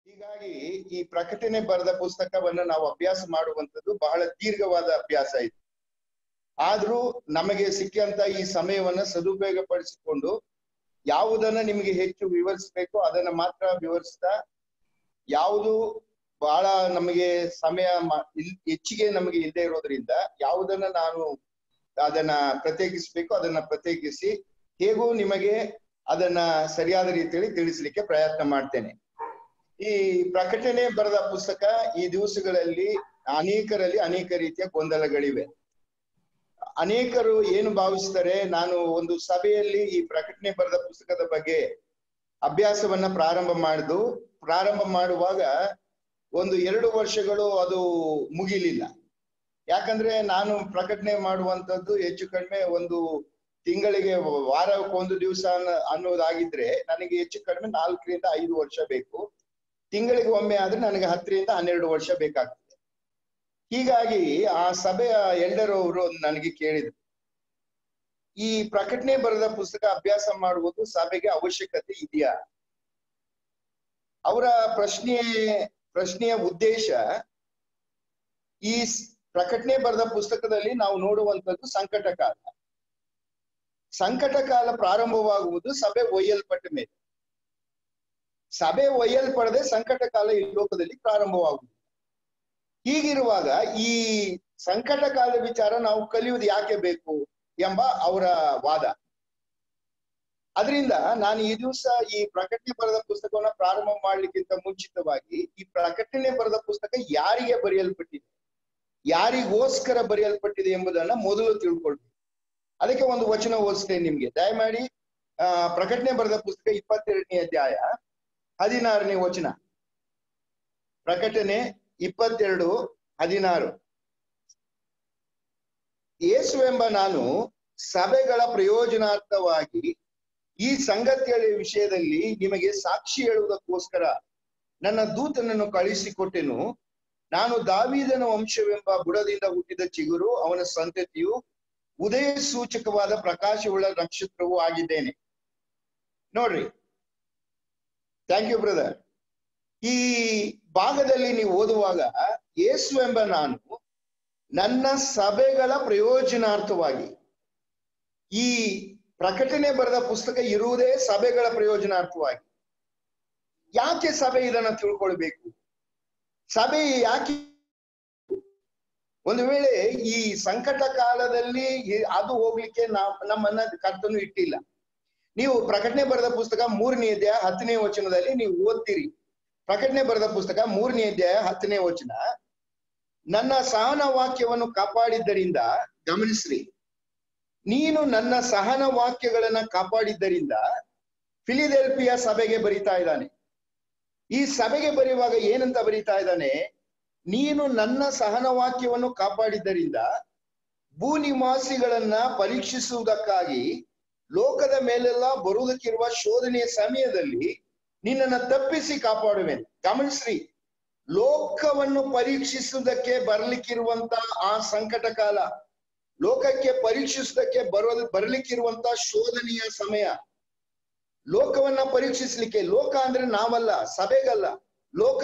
ಹೀಗಾಗಿ ಈ ಪ್ರಕಟಣೆ ಬರೆದ ಪುಸ್ತಕವನ್ನ ನಾವು ಅಭ್ಯಾಸ ಮಾಡುವಂತದ್ದು ಬಹಳ ದೀರ್ಘವಾದ ಅಭ್ಯಾಸ ಇದೆ ಆದ್ರೂ ನಮಗೆ ಸಿಕ್ಕಂತ ಈ ಸಮಯವನ್ನ ಸದುಪಯೋಗ ಪಡಿಸಿಕೊಂಡು ಯಾವುದನ್ನ ನಿಮಗೆ ಹೆಚ್ಚು ವಿವರಿಸ್ಬೇಕು ಅದನ್ನ ಮಾತ್ರ ವಿವರಿಸ್ತಾ ಯಾವುದು ಬಹಳ ನಮಗೆ ಸಮಯ ಮ- ಇಲ್- ಹೆಚ್ಚಿಗೆ ನಮಗೆ ಇಲ್ಲದೆ ಇರೋದ್ರಿಂದ ಯಾವುದನ್ನ ನಾನು ಅದನ್ನ ಪ್ರತ್ಯೇಕಿಸ್ಬೇಕು ಅದನ್ನ ಪ್ರತ್ಯೇಕಿಸಿ ಹೇಗೂ ನಿಮಗೆ ಅದನ್ನ ಸರಿಯಾದ ರೀತಿಯಲ್ಲಿ ತಿಳಿಸ್ಲಿಕ್ಕೆ ಪ್ರಯತ್ನ ಮಾಡ್ತೇನೆ ಈ ಪ್ರಕಟಣೆ ಬರೆದ ಪುಸ್ತಕ ಈ ದಿವಸಗಳಲ್ಲಿ ಅನೇಕರಲ್ಲಿ ಅನೇಕ ರೀತಿಯ ಗೊಂದಲಗಳಿವೆ ಅನೇಕರು ಏನು ಭಾವಿಸ್ತಾರೆ ನಾನು ಒಂದು ಸಭೆಯಲ್ಲಿ ಈ ಪ್ರಕಟಣೆ ಬರೆದ ಪುಸ್ತಕದ ಬಗ್ಗೆ ಅಭ್ಯಾಸವನ್ನ ಪ್ರಾರಂಭ ಮಾಡುದು ಪ್ರಾರಂಭ ಮಾಡುವಾಗ ಒಂದು ಎರಡು ವರ್ಷಗಳು ಅದು ಮುಗಿಲಿಲ್ಲ ಯಾಕಂದ್ರೆ ನಾನು ಪ್ರಕಟಣೆ ಮಾಡುವಂತದ್ದು ಹೆಚ್ಚು ಕಡಿಮೆ ಒಂದು ತಿಂಗಳಿಗೆ ವಾರಕ್ಕೊಂದು ದಿವಸ ಅನ್ನೋ- ಅನ್ನೋದಾಗಿದ್ರೆ ನನಗೆ ಹೆಚ್ಚು ಕಡಿಮೆ ನಾಲ್ಕರಿಂದ ಐದು ವರ್ಷ ಬೇಕು ತಿಂಗಳಿಗೆ ಒಮ್ಮೆ ಆದ್ರೆ ನನಗೆ ಹತ್ತರಿಂದ ಹನ್ನೆರಡು ವರ್ಷ ಬೇಕಾಗ್ತದೆ ಹೀಗಾಗಿ ಆ ಸಭೆಯ ಎಲ್ಡರ್ ಅವರು ನನಗೆ ಕೇಳಿದ್ರು ಈ ಪ್ರಕಟಣೆ ಬರೆದ ಪುಸ್ತಕ ಅಭ್ಯಾಸ ಮಾಡುವುದು ಸಭೆಗೆ ಅವಶ್ಯಕತೆ ಇದೆಯಾ ಅವರ ಪ್ರಶ್ನೆ ಪ್ರಶ್ನೆಯ ಉದ್ದೇಶ ಈ ಸ್- ಪ್ರಕಟಣೆ ಬರೆದ ಪುಸ್ತಕದಲ್ಲಿ ನಾವು ನೋಡುವಂತದ್ದು ಸಂಕಟ ಕಾಲ ಸಂಕಟ ಕಾಲ ಪ್ರಾರಂಭವಾಗುವುದು ಸಭೆ ಒಯ್ಯಲ್ಪಟ್ಟ ಮೇಲೆ ಸಭೆ ಒಯ್ಯಲ್ಪಡದೆ ಸಂಕಟ ಕಾಲ ಈ ಲೋಕದಲ್ಲಿ ಪ್ರಾರಂಭವಾಗುವುದು ಹೀಗಿರುವಾಗ ಈ ಸಂಕಟ ಕಾಲ ವಿಚಾರ ನಾವು ಕಲಿಯುವುದು ಯಾಕೆ ಬೇಕು ಎಂಬ ಅವರ ವಾದ ಅದರಿಂದ ನಾನು ಈ ದಿವಸ ಈ ಪ್ರಕಟಣೆ ಬರೆದ ಪುಸ್ತಕವನ್ನ ಪ್ರಾರಂಭ ಮಾಡ್ಲಿಕ್ಕಿಂತ ಮುಂಚಿತವಾಗಿ ಈ ಪ್ರಕಟಣೆ ಬರೆದ ಪುಸ್ತಕ ಯಾರಿಗೆ ಬರೆಯಲ್ಪಟ್ಟಿದೆ ಯಾರಿಗೋಸ್ಕರ ಬರೆಯಲ್ಪಟ್ಟಿದೆ ಎಂಬುದನ್ನ ಮೊದಲು ತಿಳ್ಕೊಳ್ಬೇಕು ಅದಕ್ಕೆ ಒಂದು ವಚನ ಓದಿಸ್ತೇನೆ ನಿಮ್ಗೆ ದಯಮಾಡಿ ಆ ಪ್ರಕಟಣೆ ಬರೆದ ಪುಸ್ತಕ ಇಪ್ಪತ್ತೆರಡನೇ ಅಧ್ಯಾಯ ಹದಿನಾರನೇ ವಚನ ಪ್ರಕಟಣೆ ಇಪ್ಪತ್ತೆರಡು ಹದಿನಾರು ಯೇಸು ಎಂಬ ನಾನು ಸಭೆಗಳ ಪ್ರಯೋಜನಾರ್ಥವಾಗಿ ಈ ಸಂಗತಿಯ ವಿಷಯದಲ್ಲಿ ನಿಮಗೆ ಸಾಕ್ಷಿ ಹೇಳುವುದಕ್ಕೋಸ್ಕರ ನನ್ನ ದೂತನನ್ನು ಕಳಿಸಿಕೊಟ್ಟೆನು ನಾನು ದಾವೀದನ ವಂಶವೆಂಬ ಬುಡದಿಂದ ಹುಟ್ಟಿದ ಚಿಗುರು ಅವನ ಸಂತತಿಯು ಉದಯ ಸೂಚಕವಾದ ಪ್ರಕಾಶವುಳ್ಳ ನಕ್ಷತ್ರವೂ ಆಗಿದ್ದೇನೆ ನೋಡ್ರಿ ಥ್ಯಾಂಕ್ ಯು ಬ್ರದರ್ ಈ ಭಾಗದಲ್ಲಿ ನೀವು ಓದುವಾಗ ಯೇಸು ಎಂಬ ನಾನು ನನ್ನ ಸಭೆಗಳ ಪ್ರಯೋಜನಾರ್ಥವಾಗಿ ಈ ಪ್ರಕಟಣೆ ಬರೆದ ಪುಸ್ತಕ ಇರುವುದೇ ಸಭೆಗಳ ಪ್ರಯೋಜನಾರ್ಥವಾಗಿ ಯಾಕೆ ಸಭೆ ಇದನ್ನ ತಿಳ್ಕೊಳ್ಬೇಕು ಸಭೆ ಯಾಕೆ ಒಂದು ವೇಳೆ ಈ ಸಂಕಟ ಕಾಲದಲ್ಲಿ ಈ- ಅದು ಹೋಗ್ಲಿಕ್ಕೆ ನಾವ್ ನಮ್ಮನ್ನ ಕರ್ತನು ಇಟ್ಟಿಲ್ಲ ನೀವು ಪ್ರಕಟಣೆ ಬರೆದ ಪುಸ್ತಕ ಮೂರನೇ ಅಧ್ಯಾಯ ಹತ್ತನೇ ವಚನದಲ್ಲಿ ನೀವು ಓದ್ತೀರಿ ಪ್ರಕಟಣೆ ಬರೆದ ಪುಸ್ತಕ ಮೂರನೇ ಅಧ್ಯಾಯ ಹತ್ತನೇ ವಚನ ನನ್ನ ಸಹನ ವಾಕ್ಯವನ್ನು ಕಾಪಾಡಿದ್ದರಿಂದ ಗಮನಿಸ್ರಿ ನೀನು ನನ್ನ ಸಹನ ವಾಕ್ಯಗಳನ್ನ ಕಾಪಾಡಿದ್ದರಿಂದ ಫಿಲಿದೆಲ್ಪಿಯ ಸಭೆಗೆ ಬರಿತಾ ಇದ್ದಾನೆ ಈ ಸಭೆಗೆ ಬರೆಯುವಾಗ ಏನಂತ ಬರಿತಾ ಇದ್ದಾನೆ ನೀನು ನನ್ನ ಸಹನ ವಾಕ್ಯವನ್ನು ಕಾಪಾಡಿದ್ದರಿಂದ ಭೂನಿವಾಸಿಗಳನ್ನ ಪರೀಕ್ಷಿಸುವುದಕ್ಕಾಗಿ ಲೋಕದ ಮೇಲೆಲ್ಲ ಬರುವುದಕ್ಕಿರುವ ಶೋಧನೆಯ ಸಮಯದಲ್ಲಿ ನಿನ್ನನ್ನು ತಪ್ಪಿಸಿ ಕಾಪಾಡುವೆನು ಗಮನಿಸ್ರಿ ಲೋಕವನ್ನು ಪರೀಕ್ಷಿಸುವುದಕ್ಕೆ ಬರ್ಲಿಕ್ಕಿರುವಂತ ಆ ಸಂಕಟ ಕಾಲ ಲೋಕಕ್ಕೆ ಪರೀಕ್ಷಿಸುವುದಕ್ಕೆ ಬರೋದು ಬರ್ಲಿಕ್ಕಿರುವಂತ ಶೋಧನೆಯ ಸಮಯ ಲೋಕವನ್ನ ಪರೀಕ್ಷಿಸ್ಲಿಕ್ಕೆ ಲೋಕ ಅಂದ್ರೆ ನಾವಲ್ಲ ಸಭೆಗಲ್ಲ ಲೋಕ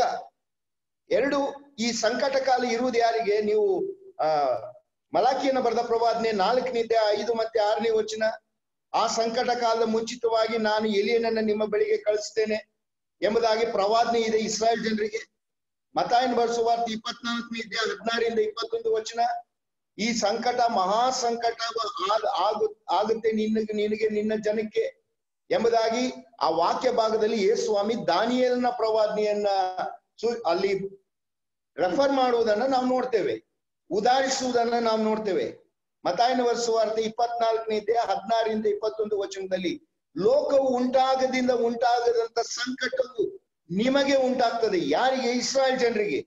ಎರಡು ಈ ಸಂಕಟ ಕಾಲ ಇರುವುದು ಯಾರಿಗೆ ನೀವು ಆ ಮಲಾಖಿಯನ್ನು ಬರೆದ ಪ್ರವಾದನೆ ನಾಲ್ಕನೇ ಅಧ್ಯಾಯ ಐದು ಮತ್ತೆ ಆರನೇ ವಚನ ಆ ಸಂಕಟ ಕಾಲದ ಮುಂಚಿತವಾಗಿ ನಾನು ಎಲಿಯನನ್ನ ನಿಮ್ಮ ಬಳಿಗೆ ಕಳಿಸ್ತೇನೆ ಎಂಬುದಾಗಿ ಪ್ರವಾದನೆ ಇದೆ ಇಸ್ರಾಯೇಲ್ ಜನರಿಗೆ ಮತಾಯನ್ ಬರ್ಸುವಾರ್ತೆ ಇಪ್ಪತ್ನಾಲ್ಕನೇ ಅಧ್ಯಾಯ ಹದಿನಾರರಿಂದ ಇಪ್ಪತ್ತೊಂದು ವಚನ ಈ ಸಂಕಟ ಮಹಾ ಸಂಕಟ ಆಗ್- ಆಗು ಆಗುತ್ತೆ ನಿನಗೆ ನಿನಗೆ ನಿನ್ನ ಜನಕ್ಕೆ ಎಂಬುದಾಗಿ ಆ ವಾಕ್ಯ ಭಾಗದಲ್ಲಿ ಯೇಸು ಸ್ವಾಮಿ ದಾನಿಯಲ್ನ ಪ್ರವಾದನೆಯನ್ನ ಸು- ಅಲ್ಲಿ ರೆಫರ್ ಮಾಡುವುದನ್ನ ನಾವು ನೋಡ್ತೇವೆ ಉದಾಹರಿಸುವುದನ್ನ ನಾವು ನೋಡ್ತೇವೆ ಮತಾಯನ ವರ್ಷವಾರ್ತೆ ಇಪ್ಪತ್ನಾಲ್ಕನೇ ಇದೆ ಹದಿನಾರರಿಂದ ಇಪ್ಪತ್ತೊಂದು ವಚನದಲ್ಲಿ ಲೋಕವು ಉಂಟಾಗದಿಂದ ಉಂಟಾಗದಂತ ಸಂಕಟವು ನಿಮಗೆ ಉಂಟಾಗ್ತದೆ ಯಾರಿಗೆ ಇಸ್ರಾಯೇಲ್ ಜನರಿಗೆ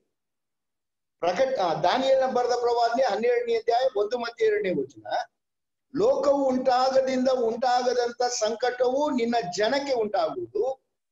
ಪ್ರಕಟ ಆ, ದಾನಿಯೇಲನ ಬರೆದ ಪ್ರವಾದನೆ ಹನ್ನೆರಡನೇ ಅಧ್ಯಾಯ ಒಂದು ಮತ್ತೆ ಎರಡನೇ ವಚನ ಲೋಕವು ಉಂಟಾಗದಿಂದ ಉಂಟಾಗದಂತ ಸಂಕಟವು ನಿನ್ನ ಜನಕ್ಕೆ ಉಂಟಾಗುವುದು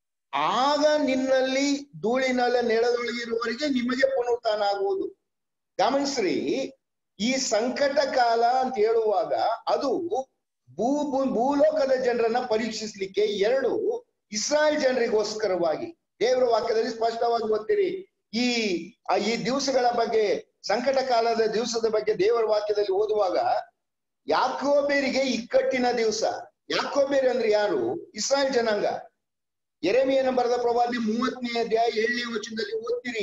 ಆಗ ನಿನ್ನಲ್ಲಿ ಧೂಳಿನಲ್ಲ ನೆಲದೊಳಗಿರುವವರೆಗೆ ನಿಮಗೆ ಪುನರುತ್ಥಾನ ಆಗುವುದು ಗಮನಿಸ್ರಿ ಈ ಸಂಕಟ ಕಾಲ ಅಂತ ಹೇಳುವಾಗ ಅದು ಭೂ ಭೂ- ಭೂಲೋಕದ ಜನರನ್ನ ಪರೀಕ್ಷಿಸ್ಲಿಕ್ಕೆ ಎರಡು ಇಸ್ರಾಯೇಲ್ ಜನರಿಗೋಸ್ಕರವಾಗಿ ದೇವರ ವಾಕ್ಯದಲ್ಲಿ ಸ್ಪಷ್ಟವಾಗಿ ಓದ್ತೀರಿ ಈ ಆ ಈ ದಿವಸಗಳ ಬಗ್ಗೆ ಸಂಕಟ ಕಾಲದ ದಿವಸದ ಬಗ್ಗೆ ದೇವರ ವಾಕ್ಯದಲ್ಲಿ ಓದುವಾಗ ಯಾಕೋಬೇರಿಗೆ ಇಕ್ಕಟ್ಟಿನ ದಿವಸ ಯಾಕೋಬೇರಿ ಅಂದ್ರೆ ಯಾರು ಇಸ್ರಾಯೇಲ್ ಜನಾಂಗ ಎರೆಮಿಯನ ಬರೆದ ಪ್ರವಾದಿ ಮೂವತ್ತನೇ ಅಧ್ಯಾಯ ಏಳನೇ ವಚನದಲ್ಲಿ ಓದ್ತೀರಿ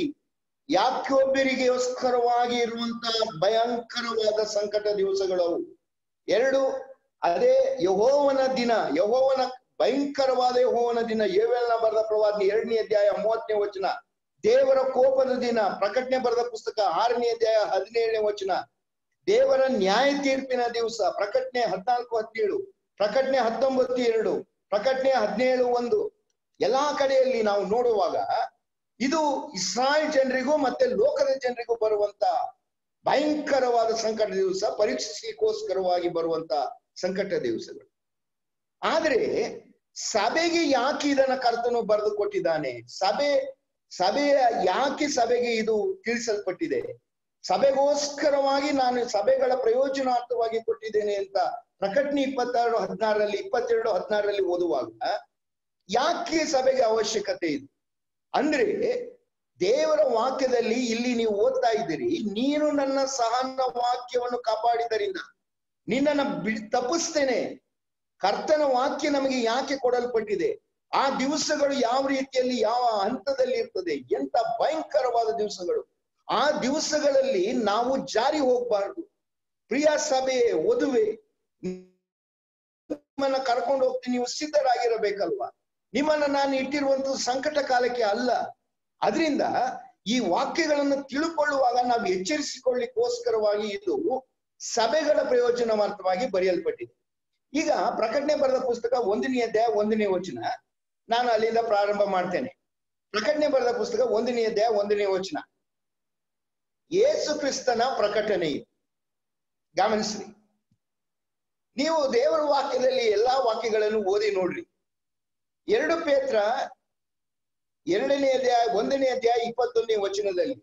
ಯಾಕೋಬ್ಬರಿಗೋಸ್ಕರವಾಗಿ ಇರುವಂತ ಭಯಂಕರವಾದ ಸಂಕಟ ದಿವಸಗಳವು ಎರಡು ಅದೇ ಯಹೋವನ ದಿನ ಯಹೋವನ ಭಯಂಕರವಾದ ಯಹೋವನ ದಿನ ಏವೆಲ್ಲ ಬರೆದ ಪ್ರವಾದಿ ಎರಡನೇ ಅಧ್ಯಾಯ ಮೂವತ್ತನೇ ವಚನ ದೇವರ ಕೋಪದ ದಿನ ಪ್ರಕಟಣೆ ಬರೆದ ಪುಸ್ತಕ ಆರನೇ ಅಧ್ಯಾಯ ಹದಿನೇಳನೇ ವಚನ ದೇವರ ನ್ಯಾಯ ತೀರ್ಪಿನ ದಿವಸ ಪ್ರಕಟಣೆ ಹದಿನಾಲ್ಕು ಹದಿನೇಳು ಪ್ರಕಟಣೆ ಹತ್ತೊಂಬತ್ತು ಎರಡು ಪ್ರಕಟಣೆ ಹದಿನೇಳು ಒಂದು ಎಲ್ಲಾ ಕಡೆಯಲ್ಲಿ ನಾವು ನೋಡುವಾಗ ಇದು ಇಸ್ರಾಯೇಲ್ ಜನರಿಗೂ ಮತ್ತೆ ಲೋಕದ ಜನರಿಗೂ ಬರುವಂತ ಭಯಂಕರವಾದ ಸಂಕಟ ದಿವಸ ಪರೀಕ್ಷಿಸಲಿಕ್ಕೋಸ್ಕರವಾಗಿ ಬರುವಂತ ಸಂಕಟ ದಿವಸಗಳು ಆದ್ರೆ ಸಭೆಗೆ ಯಾಕೆ ಇದನ್ನ ಕರ್ತನು ಬರೆದು ಕೊಟ್ಟಿದ್ದಾನೆ ಸಭೆ ಸಭೆಯ ಯಾಕೆ ಸಭೆಗೆ ಇದು ತಿಳಿಸಲ್ಪಟ್ಟಿದೆ ಸಭೆಗೋಸ್ಕರವಾಗಿ ನಾನು ಸಭೆಗಳ ಪ್ರಯೋಜನಾರ್ಥವಾಗಿ ಕೊಟ್ಟಿದ್ದೇನೆ ಅಂತ ಪ್ರಕಟಣೆ ಇಪ್ಪತ್ತೆರಡು ಹದಿನಾರರಲ್ಲಿ ಇಪ್ಪತ್ತೆರಡು ಹದಿನಾರರಲ್ಲಿ ಓದುವಾಗ ಯಾಕೆ ಸಭೆಗೆ ಅವಶ್ಯಕತೆ ಇದೆ ಅಂದ್ರೆ ದೇವರ ವಾಕ್ಯದಲ್ಲಿ ಇಲ್ಲಿ ನೀವು ಓದ್ತಾ ಇದ್ದೀರಿ ನೀನು ನನ್ನ ಸಹನ ವಾಕ್ಯವನ್ನು ಕಾಪಾಡಿದರಿಂದ ನಿನ್ನನ್ನ ಬಿಡ್ ತಪ್ಪಿಸ್ತೇನೆ ಕರ್ತನ ವಾಕ್ಯ ನಮಗೆ ಯಾಕೆ ಕೊಡಲ್ಪಟ್ಟಿದೆ ಆ ದಿವಸಗಳು ಯಾವ ರೀತಿಯಲ್ಲಿ ಯಾವ ಹಂತದಲ್ಲಿ ಇರ್ತದೆ ಎಂತ ಭಯಂಕರವಾದ ದಿವಸಗಳು ಆ ದಿವಸಗಳಲ್ಲಿ ನಾವು ಜಾರಿ ಹೋಗ್ಬಾರ್ದು ಪ್ರಿಯ ಸಭೆ ವಧುವೆ ನಿಮ್ಮನ್ನ ಕರ್ಕೊಂಡು ಹೋಗ್ತೀನಿ ನೀವು ಸಿದ್ಧರಾಗಿರಬೇಕಲ್ವಾ ನಿಮ್ಮನ್ನ ನಾನು ಇಟ್ಟಿರುವಂತ ಸಂಕಟ ಕಾಲಕ್ಕೆ ಅಲ್ಲ ಅದರಿಂದ ಈ ವಾಕ್ಯಗಳನ್ನು ತಿಳ್ಕೊಳ್ಳುವಾಗ ನಾವು ಎಚ್ಚರಿಸಿಕೊಳ್ಳಿಕ್ಕೋಸ್ಕರವಾಗಿ ಇದು ಸಭೆಗಳ ಪ್ರಯೋಜನಾರ್ಥವಾಗಿ ಬರೆಯಲ್ಪಟ್ಟಿದೆ ಈಗ ಪ್ರಕಟಣೆ ಬರೆದ ಪುಸ್ತಕ ಒಂದನೇ ಅಧ್ಯಾಯ ಒಂದನೇ ವಚನ ನಾನು ಅಲ್ಲಿಂದ ಪ್ರಾರಂಭ ಮಾಡ್ತೇನೆ ಪ್ರಕಟಣೆ ಬರೆದ ಪುಸ್ತಕ ಒಂದನೇ ಅಧ್ಯಾಯ ಒಂದನೇ ವಚನ ಯೇಸು ಕ್ರಿಸ್ತನ ಪ್ರಕಟಣೆ ಗಮನಿಸ್ರಿ ನೀವು ದೇವರ ವಾಕ್ಯದಲ್ಲಿ ಎಲ್ಲಾ ವಾಕ್ಯಗಳನ್ನು ಓದಿ ನೋಡ್ರಿ ಎರಡು ಪೇತ್ರ ಎರಡನೇ ಅಧ್ಯಾಯ ಒಂದನೇ ಅಧ್ಯಾಯ ಇಪ್ಪತ್ತೊಂದನೇ ವಚನದಲ್ಲಿ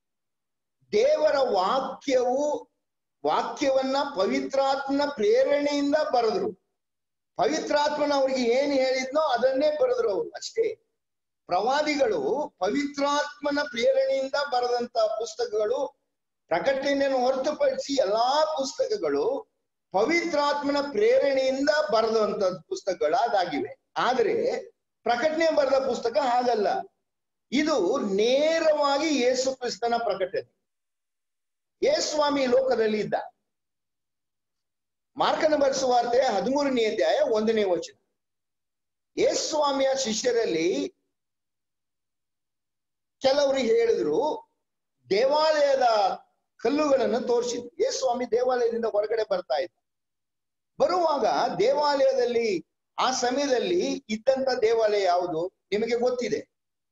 ದೇವರ ವಾಕ್ಯವು ವಾಕ್ಯವನ್ನ ಪವಿತ್ರಾತ್ಮನ ಪ್ರೇರಣೆಯಿಂದ ಬರೆದ್ರು ಪವಿತ್ರಾತ್ಮನ ಅವ್ರಿಗೆ ಏನ್ ಹೇಳಿದ್ನೋ ಅದನ್ನೇ ಬರೆದ್ರು ಅವ್ರು ಅಷ್ಟೇ ಪ್ರವಾದಿಗಳು ಪವಿತ್ರಾತ್ಮನ ಪ್ರೇರಣೆಯಿಂದ ಬರೆದಂತ ಪುಸ್ತಕಗಳು ಪ್ರಕಟಣೆಯನ್ನು ಹೊರತುಪಡಿಸಿ ಎಲ್ಲಾ ಪುಸ್ತಕಗಳು ಪವಿತ್ರಾತ್ಮನ ಪ್ರೇರಣೆಯಿಂದ ಬರೆದಂತ ಪುಸ್ತಕಗಳಾದಾಗಿವೆ ಆದ್ರೆ ಪ್ರಕಟಣೆ ಬರೆದ ಪುಸ್ತಕ ಹಾಗಲ್ಲ ಇದು ನೇರವಾಗಿ ಯೇಸು ಕ್ರಿಸ್ತನ ಪ್ರಕಟಣೆ ಯೇಸ್ವಾಮಿ ಲೋಕದಲ್ಲಿ ಇದ್ದ ಮಾರ್ಕನ ಬರೆಸುವಾರ್ತೆ ಹದಿಮೂರನೇ ಅಧ್ಯಾಯ ಒಂದನೇ ವಚನ ಯೇಸ್ವಾಮಿಯ ಶಿಷ್ಯರಲ್ಲಿ ಕೆಲವರು ಹೇಳಿದ್ರು ದೇವಾಲಯದ ಕಲ್ಲುಗಳನ್ನು ತೋರಿಸಿದ್ರು ಯೇಸ್ವಾಮಿ ದೇವಾಲಯದಿಂದ ಹೊರಗಡೆ ಬರ್ತಾ ಇದ್ದ ಬರುವಾಗ ದೇವಾಲಯದಲ್ಲಿ ಆ ಸಮಯದಲ್ಲಿ ಇದ್ದಂತ ದೇವಾಲಯ ಯಾವುದು ನಿಮಗೆ ಗೊತ್ತಿದೆ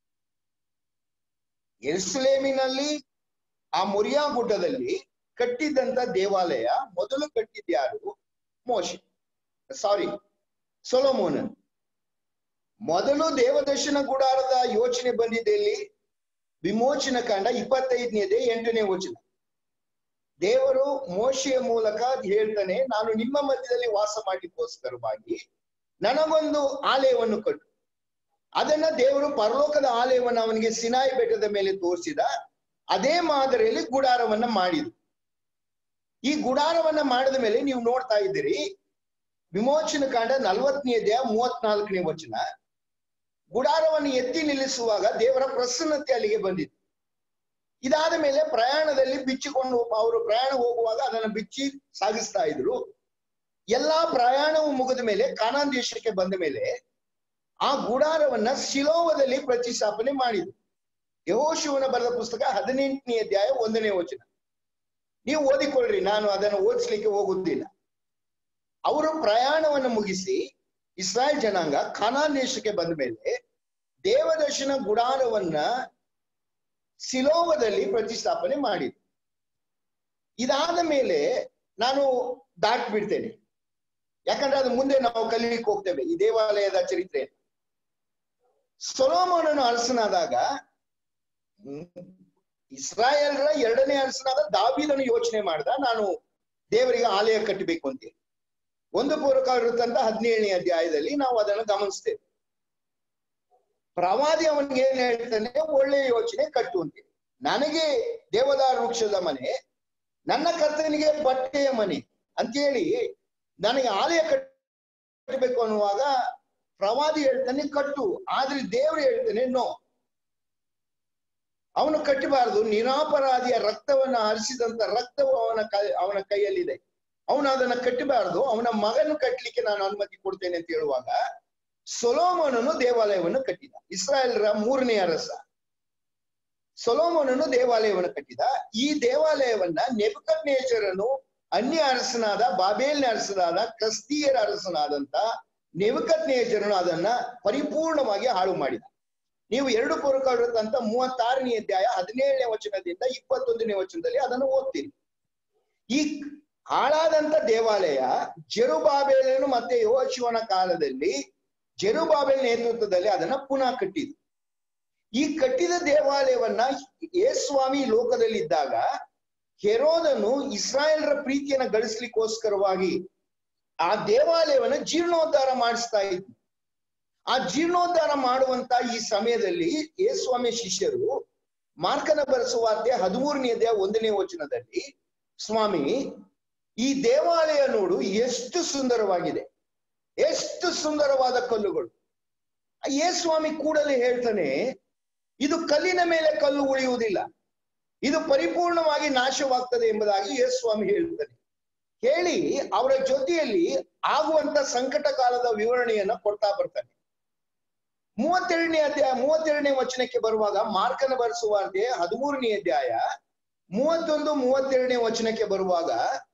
ಎರ್ಸ್ಲೇಮಿನಲ್ಲಿ ಆ ಮುರಿಯಾ ಗುಡ್ಡದಲ್ಲಿ ಕಟ್ಟಿದ್ದಂತ ದೇವಾಲಯ ಮೊದಲು ಕಟ್ಟಿದ್ಯಾರು ಮೋಶೆ ಸಾರಿ ಸೊಲೋಮೋನನ್ ಮೊದಲು ದೇವದರ್ಶನ ಗುಡಾರದ ಯೋಚನೆ ಬಂದಿದ್ದೆಲ್ಲಿ ವಿಮೋಚನ ಕಾಂಡ ಇಪ್ಪತ್ತೈದನೇದೇ ಎಂಟನೇ ವಚನ ದೇವರು ಮೋಶೆಯ ಮೂಲಕ ಹೇಳ್ತಾನೆ ನಾನು ನಿಮ್ಮ ಮಧ್ಯದಲ್ಲಿ ವಾಸ ಮಾಡ್ಲಿಕ್ಕೋಸ್ಕರವಾಗಿ ನನಗೊಂದು ಆಲಯವನ್ನು ಕಟ್ಟು ಅದನ್ನ ದೇವರು ಪರಲೋಕದ ಆಲಯವನ್ನು ಅವನಿಗೆ ಸಿನಾಯಿ ಬೆಟ್ಟದ ಮೇಲೆ ತೋರಿಸಿದ ಅದೇ ಮಾದರಿಯಲ್ಲಿ ಗುಡಾರವನ್ನ ಮಾಡಿದ್ರು ಈ ಗುಡಾರವನ್ನ ಮಾಡಿದ ಮೇಲೆ ನೀವು ನೋಡ್ತಾ ಇದ್ದೀರಿ ವಿಮೋಚನ ಕಾಂಡ ನಲ್ವತ್ತನೇ ಅಧ್ಯಾಯ ಮೂವತ್ನಾಲ್ಕನೇ ವಚನ ಗುಡಾರವನ್ನು ಎತ್ತಿ ನಿಲ್ಲಿಸುವಾಗ ದೇವರ ಪ್ರಸನ್ನತೆ ಅಲ್ಲಿಗೆ ಬಂದಿತ್ತು ಇದಾದ ಮೇಲೆ ಪ್ರಯಾಣದಲ್ಲಿ ಬಿಚ್ಚಿಕೊಂಡು ಅವರು ಪ್ರಯಾಣ ಹೋಗುವಾಗ ಅದನ್ನ ಬಿಚ್ಚಿ ಸಾಗಿಸ್ತಾ ಇದ್ರು ಎಲ್ಲಾ ಪ್ರಯಾಣವು ಮುಗಿದ ಮೇಲೆ ಕಾನಾನ್ ದೇಶಕ್ಕೆ ಬಂದ ಮೇಲೆ ಆ ಗುಡಾರವನ್ನ ಶಿಲೋವದಲ್ಲಿ ಪ್ರತಿಷ್ಠಾಪನೆ ಮಾಡಿದ್ರು ಯಹೋಶಿವನ ಬರೆದ ಪುಸ್ತಕ ಹದಿನೆಂಟನೇ ಅಧ್ಯಾಯ ಒಂದನೇ ವಚನ ನೀವು ಓದಿಕೊಳ್ಳ್ರಿ ನಾನು ಅದನ್ನು ಓದಿಸ್ಲಿಕ್ಕೆ ಹೋಗುವುದಿಲ್ಲ ಅವರು ಪ್ರಯಾಣವನ್ನು ಮುಗಿಸಿ ಇಸ್ರಾಯೇಲ್ ಜನಾಂಗ ಖಾನಾನ್ ದೇಶಕ್ಕೆ ಬಂದ ಮೇಲೆ ದೇವದರ್ಶನ ಗುಡಾರವನ್ನ ಸಿಲೋವದಲ್ಲಿ ಪ್ರತಿಷ್ಠಾಪನೆ ಮಾಡಿದ್ರು ಇದಾದ ಮೇಲೆ ನಾನು ದಾಟ್ ಬಿಡ್ತೇನೆ ಯಾಕಂದ್ರೆ ಅದು ಮುಂದೆ ನಾವು ಕಲೀಲಿಕ್ಕೆ ಹೋಗ್ತೇವೆ ಈ ದೇವಾಲಯದ ಚರಿತ್ರೆ ಸೊಲೋಮೋನನು ಅರಸನಾದಾಗ ಇಸ್ರಾಯೇಲ್ರ ಎರಡನೇ ಅರಸನಾದ ದಾವಿದನು ಯೋಚನೆ ಮಾಡ್ದ ನಾನು ದೇವರಿಗೆ ಆಲಯ ಕಟ್ಟಬೇಕು ಅಂತೇಳಿ ಒಂದು ಪೂರ್ವಕ ವೃತ್ತಂತ ಹದಿನೇಳನೇ ಅಧ್ಯಾಯದಲ್ಲಿ ನಾವು ಅದನ್ನು ಗಮನಿಸ್ತೇವೆ ಪ್ರವಾದಿ ಅವನಿಗೆ ಏನ್ ಹೇಳ್ತಾನೆ ಒಳ್ಳೆಯ ಯೋಚನೆ ಕಟ್ಟು ಅಂತ ನನಗೆ ದೇವದಾರ ವೃಕ್ಷದ ಮನೆ ನನ್ನ ಕರ್ತನಿಗೆ ಬಟ್ಟೆಯ ಮನೆ ಅಂತೇಳಿ ನನಗೆ ಆಲಯ ಕಟ್ಟಬೇಕು ಅನ್ನುವಾಗ ಪ್ರವಾದಿ ಹೇಳ್ತಾನೆ ಕಟ್ಟು ಆದ್ರೆ ದೇವರು ಹೇಳ್ತಾನೆ ನೋ ಅವನು ಕಟ್ಟಬಾರದು ನಿರಾಪರಾಧಿಯ ರಕ್ತವನ್ನ ಹರಿಸಿದಂತ ರಕ್ತವು ಅವನ ಕೈ ಅವನ ಕೈಯಲ್ಲಿದೆ ಅವನು ಅದನ್ನ ಕಟ್ಟಬಾರದು ಅವನ ಮಗನು ಕಟ್ಟಲಿಕ್ಕೆ ನಾನು ಅನುಮತಿ ಕೊಡ್ತೇನೆ ಅಂತ ಹೇಳುವಾಗ ಸೊಲೋಮೋನನು ದೇವಾಲಯವನ್ನು ಕಟ್ಟಿದ ಇಸ್ರಾಯೇಲ್ರ ಮೂರನೇ ಅರಸ ಸೊಲೋಮೋನನು ದೇವಾಲಯವನ್ನು ಕಟ್ಟಿದ ಈ ದೇವಾಲಯವನ್ನ ನೆಬಕತ್ ನೇಚರನು ಅನ್ಯ ಅರಸನಾದ ಬಾಬೇಲ್ನ ಅರಸನಾದ ಕ್ರಿಸ್ತೀಯರ ಅರಸನಾದಂತ ನೆಬಕತ್ ನೇಚರನು ಅದನ್ನ ಪರಿಪೂರ್ಣವಾಗಿ ಹಾಳು ಮಾಡಿದ ನೀವು ಎರಡು ಪುರುಕರಂತ ಮೂವತ್ತಾರನೇ ಅಧ್ಯಾಯ ಹದಿನೇಳನೇ ವಚನದಿಂದ ಇಪ್ಪತ್ತೊಂದನೇ ವಚನದಲ್ಲಿ ಅದನ್ನು ಓದ್ತೀರಿ ಈ ಹಾಳಾದಂತ ದೇವಾಲಯ ಜೆರುಬಾಬೇಲನು ಮತ್ತೆ ಯೋಶಿವನ ಕಾಲದಲ್ಲಿ ಜೆರುಬಾಬೇಲ್ ನೇತೃತ್ವದಲ್ಲಿ ಅದನ್ನ ಪುನಃ ಕಟ್ಟಿದ್ರು ಈ ಕಟ್ಟಿದ ದೇವಾಲಯವನ್ನ ಯೇಸ್ವಾಮಿ ಲೋಕದಲ್ಲಿದ್ದಾಗ ಹೆರೋದನು ಇಸ್ರಾಯೇಲ್ರ ಪ್ರೀತಿಯನ್ನ ಗಳಿಸ್ಲಿಕ್ಕೋಸ್ಕರವಾಗಿ ಆ ದೇವಾಲಯವನ್ನ ಜೀರ್ಣೋದ್ಧಾರ ಮಾಡಿಸ್ತಾ ಇದ್ನು ಆ ಜೀರ್ಣೋದ್ಧಾರ ಮಾಡುವಂತ ಈ ಸಮಯದಲ್ಲಿ ಯೇಸ್ವಾಮಿ ಶಿಷ್ಯರು ಮಾರ್ಕನ ಬರೆಸುವಾರ್ತೆ ಹದಿಮೂರನೇ ಒಂದನೇ ವಚನದಲ್ಲಿ ಸ್ವಾಮಿ ಈ ದೇವಾಲಯ ನೋಡು ಎಷ್ಟು ಸುಂದರವಾಗಿದೆ ಎಷ್ಟು ಸುಂದರವಾದ ಕಲ್ಲುಗಳು ಯೇಸ್ವಾಮಿ ಕೂಡಲೇ ಹೇಳ್ತಾನೆ ಇದು ಕಲ್ಲಿನ ಮೇಲೆ ಕಲ್ಲು ಉಳಿಯುವುದಿಲ್ಲ ಇದು ಪರಿಪೂರ್ಣವಾಗಿ ನಾಶವಾಗ್ತದೆ ಎಂಬುದಾಗಿ ಯೇಸ್ವಾಮಿ ಹೇಳ್ತಾನೆ ಹೇಳಿ ಅವರ ಜೊತೆಯಲ್ಲಿ ಆಗುವಂತ ಸಂಕಟ ಕಾಲದ ವಿವರಣೆಯನ್ನ ಕೊಡ್ತಾ ಬರ್ತಾನೆ ಮೂವತ್ತೆರಡನೇ ಅಧ್ಯಾಯ ಮೂವತ್ತೆರಡನೇ ವಚನಕ್ಕೆ ಬರುವಾಗ ಮಾರ್ಕನ ಬರೆಸುವಾರ್ತೆ ಹದಿಮೂರನೇ ಅಧ್ಯಾಯ ಮೂವತ್ತೊಂದು ಮೂವತ್ತೆರಡನೇ ವಚನಕ್ಕೆ ಬರುವಾಗ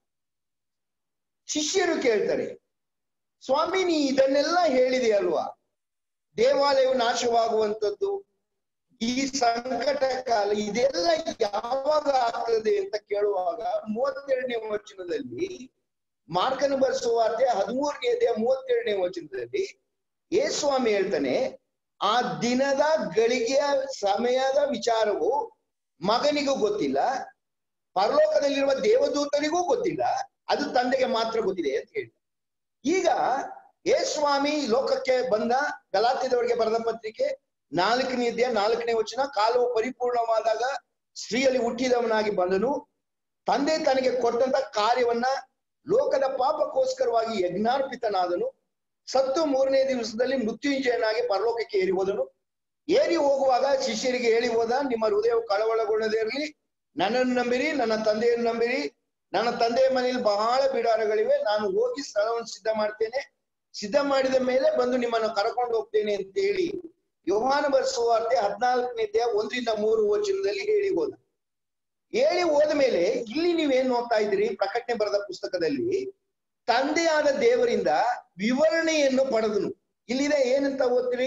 ಶಿಷ್ಯರು ಕೇಳ್ತಾರೆ ಸ್ವಾಮಿ ನೀ ಇದನ್ನೆಲ್ಲ ಹೇಳಿದೆ ಅಲ್ವಾ ದೇವಾಲಯವು ನಾಶವಾಗುವಂಥದ್ದು ಈ ಸಂಕಟ ಕಾಲ ಇದೆಲ್ಲ ಯಾವಾಗ ಆಗ್ತದೆ ಅಂತ ಕೇಳುವಾಗ ಮೂವತ್ತೆರಡನೇ ವಚನದಲ್ಲಿ ಮಾರ್ಕನ ಬರೆಸುವಾರ್ತೆ ಹದಿಮೂರನೇ ಅಧ್ಯಾಯ ಮೂವತ್ತೆರಡನೇ ವಚನದಲ್ಲಿ ಏ ಸ್ವಾಮಿ ಹೇಳ್ತಾನೆ ಆ ದಿನದ ಗಳಿಗೆಯ ಸಮಯದ ವಿಚಾರವು ಮಗನಿಗೂ ಗೊತ್ತಿಲ್ಲ ಪರಲೋಕದಲ್ಲಿರುವ ದೇವದೂತನಿಗೂ ಗೊತ್ತಿಲ್ಲ ಅದು ತಂದೆಗೆ ಮಾತ್ರ ಗೊತ್ತಿದೆ ಅಂತ ಹೇಳಿ ಈಗ ಏ ಸ್ವಾಮಿ ಲೋಕಕ್ಕೆ ಬಂದ ಗಲಾತ್ಯದವರಿಗೆ ಬರೆದ ಪತ್ರಿಕೆ ನಾಲ್ಕನೇ ಅಧ್ಯಾಯ ನಾಲ್ಕನೇ ವಚನ ಕಾಲವು ಪರಿಪೂರ್ಣವಾದಾಗ ಸ್ತ್ರೀಯಲ್ಲಿ ಹುಟ್ಟಿದವನಾಗಿ ಬಂದನು ತಂದೆ ತನಗೆ ಕೊಟ್ಟಂತ ಕಾರ್ಯವನ್ನ ಲೋಕದ ಪಾಪಕ್ಕೋಸ್ಕರವಾಗಿ ಯಜ್ಞಾರ್ಪಿತನಾದನು ಸತ್ತು ಮೂರನೇ ದಿವಸದಲ್ಲಿ ಮೃತ್ಯುಂಜಯನಾಗಿ ಪರಲೋಕಕ್ಕೆ ಏರಿ ಹೋದನು ಏರಿ ಹೋಗುವಾಗ ಶಿಷ್ಯರಿಗೆ ಹೇಳಿ ಹೋದ ನಿಮ್ಮ ಹೃದಯವು ಕಳವಳಗೊಳ್ಳದೇ ಇರಲಿ ನನ್ನನ್ನು ನಂಬಿರಿ ನನ್ನ ತಂದೆಯನ್ನು ನಂಬಿರಿ ನನ್ನ ತಂದೆಯ ಮನೆಯಲ್ಲಿ ಬಹಳ ಬಿಡಾರಗಳಿವೆ ನಾನು ಹೋಗಿ ಸ್ಥಳವನ್ನು ಸಿದ್ಧ ಮಾಡ್ತೇನೆ ಸಿದ್ಧ ಮಾಡಿದ ಮೇಲೆ ಬಂದು ನಿಮ್ಮನ್ನು ಕರ್ಕೊಂಡು ಹೋಗ್ತೇನೆ ಅಂತ ಹೇಳಿ ಯೋಹಾನ ಬರ್ಸುವಾರ್ತೆ ಹದಿನಾಲ್ಕನೇ ಒಂದರಿಂದ ಮೂರು ವಚನದಲ್ಲಿ ಹೇಳಿ ಹೋದ ಹೇಳಿ ಹೋದ ಮೇಲೆ ಇಲ್ಲಿ ನೀವೇನ್ ನೋಡ್ತಾ ಇದ್ದೀರಿ ಪ್ರಕಟಣೆ ಬರೆದ ಪುಸ್ತಕದಲ್ಲಿ ತಂದೆಯಾದ ದೇವರಿಂದ ವಿವರಣೆಯನ್ನು ಪಡೆದನು ಇಲ್ಲಿದೆ ಏನಂತ ಓದ್ತೀರಿ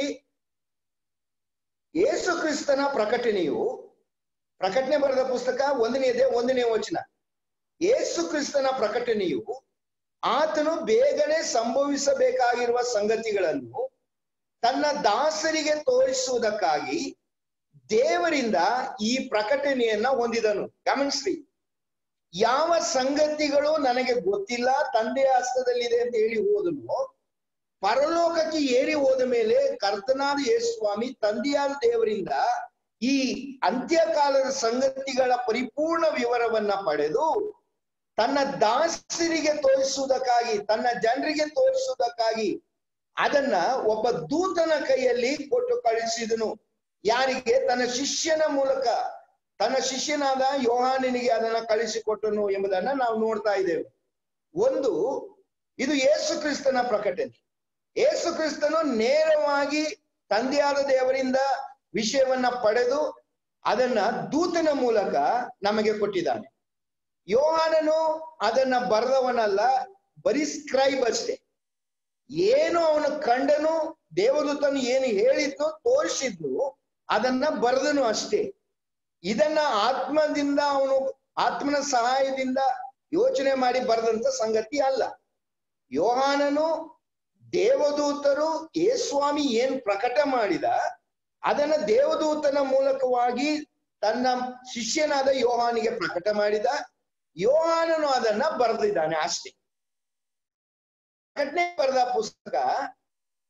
ಯೇಸು ಕ್ರಿಸ್ತನ ಪ್ರಕಟಣೆಯು ಪ್ರಕಟಣೆ ಬರೆದ ಪುಸ್ತಕ ಒಂದನೇ ಒಂದನೇ ವಚನ ಯೇಸು ಕ್ರಿಸ್ತನ ಪ್ರಕಟಣೆಯು ಆತನು ಬೇಗನೆ ಸಂಭವಿಸಬೇಕಾಗಿರುವ ಸಂಗತಿಗಳನ್ನು ತನ್ನ ದಾಸರಿಗೆ ತೋರಿಸುವುದಕ್ಕಾಗಿ ದೇವರಿಂದ ಈ ಪ್ರಕಟಣೆಯನ್ನ ಹೊಂದಿದನು ಗಮನಿಸ್ರಿ ಯಾವ ಸಂಗತಿಗಳು ನನಗೆ ಗೊತ್ತಿಲ್ಲ ತಂದೆಯ ಹಸ್ತದಲ್ಲಿದೆ ಅಂತ ಹೇಳಿ ಹೋದನು ಪರಲೋಕಕ್ಕೆ ಏರಿ ಹೋದ ಮೇಲೆ ಕರ್ತನಾದ ಯೇಸ್ವಾಮಿ ತಂದೆಯಾದ ದೇವರಿಂದ ಈ ಅಂತ್ಯಕಾಲದ ಸಂಗತಿಗಳ ಪರಿಪೂರ್ಣ ವಿವರವನ್ನ ಪಡೆದು ತನ್ನ ದಾಸರಿಗೆ ತೋರಿಸುವುದಕ್ಕಾಗಿ ತನ್ನ ಜನರಿಗೆ ತೋರಿಸುವುದಕ್ಕಾಗಿ ಅದನ್ನ ಒಬ್ಬ ದೂತನ ಕೈಯಲ್ಲಿ ಕೊಟ್ಟು ಕಳಿಸಿದನು ಯಾರಿಗೆ ತನ್ನ ಶಿಷ್ಯನ ಮೂಲಕ ತನ್ನ ಶಿಷ್ಯನಾದ ಯೋಹಾನನಿಗೆ ಅದನ್ನ ಕಳಿಸಿಕೊಟ್ಟನು ಎಂಬುದನ್ನ ನಾವು ನೋಡ್ತಾ ಇದ್ದೇವೆ ಒಂದು ಇದು ಯೇಸು ಕ್ರಿಸ್ತನ ಪ್ರಕಟಣೆ ಯೇಸು ಕ್ರಿಸ್ತನು ನೇರವಾಗಿ ತಂದೆಯಾದ ದೇವರಿಂದ ವಿಷಯವನ್ನ ಪಡೆದು ಅದನ್ನ ದೂತನ ಮೂಲಕ ನಮಗೆ ಕೊಟ್ಟಿದ್ದಾನೆ ಯೋಹಾನನು ಅದನ್ನ ಬರೆದವನಲ್ಲ ಬರೀ ಸ್ಕ್ರೈಬ್ ಅಷ್ಟೇ ಏನು ಅವನು ಕಂಡನು ದೇವದೂತನು ಏನು ಹೇಳಿದ್ನು ತೋರಿಸಿದ್ನು ಅದನ್ನ ಬರೆದನು ಅಷ್ಟೇ ಇದನ್ನ ಆತ್ಮದಿಂದ ಅವನು ಆತ್ಮನ ಸಹಾಯದಿಂದ ಯೋಚನೆ ಮಾಡಿ ಬರೆದಂತ ಸಂಗತಿ ಅಲ್ಲ ಯೋಹಾನನು ದೇವದೂತರು ಯೇಸ್ವಾಮಿ ಏನ್ ಪ್ರಕಟ ಮಾಡಿದ ಅದನ್ನ ದೇವದೂತನ ಮೂಲಕವಾಗಿ ತನ್ನ ಶಿಷ್ಯನಾದ ಯೋಹಾನಿಗೆ ಪ್ರಕಟ ಮಾಡಿದ ಯೋಹಾನನು ಅದನ್ನ ಬರೆದಿದ್ದಾನೆ ಅಷ್ಟೇ ಪ್ರಕಟಣೆ ಬರೆದ ಪುಸ್ತಕ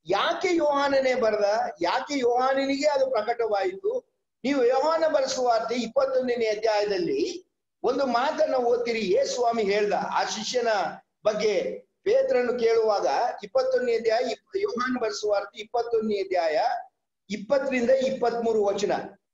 ಯಾಕೆ ಯೋಹಾನನೇ ಬರೆದ ಯಾಕೆ ಯೋಹಾನನಿಗೆ ಅದು ಪ್ರಕಟವಾಯಿತು ನೀವು ಯೋಹಾನ ಬರೆಸುವಾರ್ತೆ ಇಪ್ಪತ್ತೊಂದನೇ ಅಧ್ಯಾಯದಲ್ಲಿ ಒಂದು ಮಾತನ್ನ ಓದ್ತೀರಿ ಏ ಸ್ವಾಮಿ ಹೇಳ್ದ ಆ ಶಿಷ್ಯನ ಬಗ್ಗೆ ಪೇತ್ರನ್ನು ಕೇಳುವಾಗ ಇಪ್ಪತ್ತೊಂದನೇ ಅಧ್ಯಾಯ ಇಪ್- ಯೋಹಾನ ಬರೆಸುವಾರ್ತೆ ಇಪ್ಪತ್ತೊಂದನೇ ಅಧ್ಯಾಯ ಇಪ್ಪತ್ತರಿಂದ ಇಪ್ಪತ್ಮೂರು ವಚನ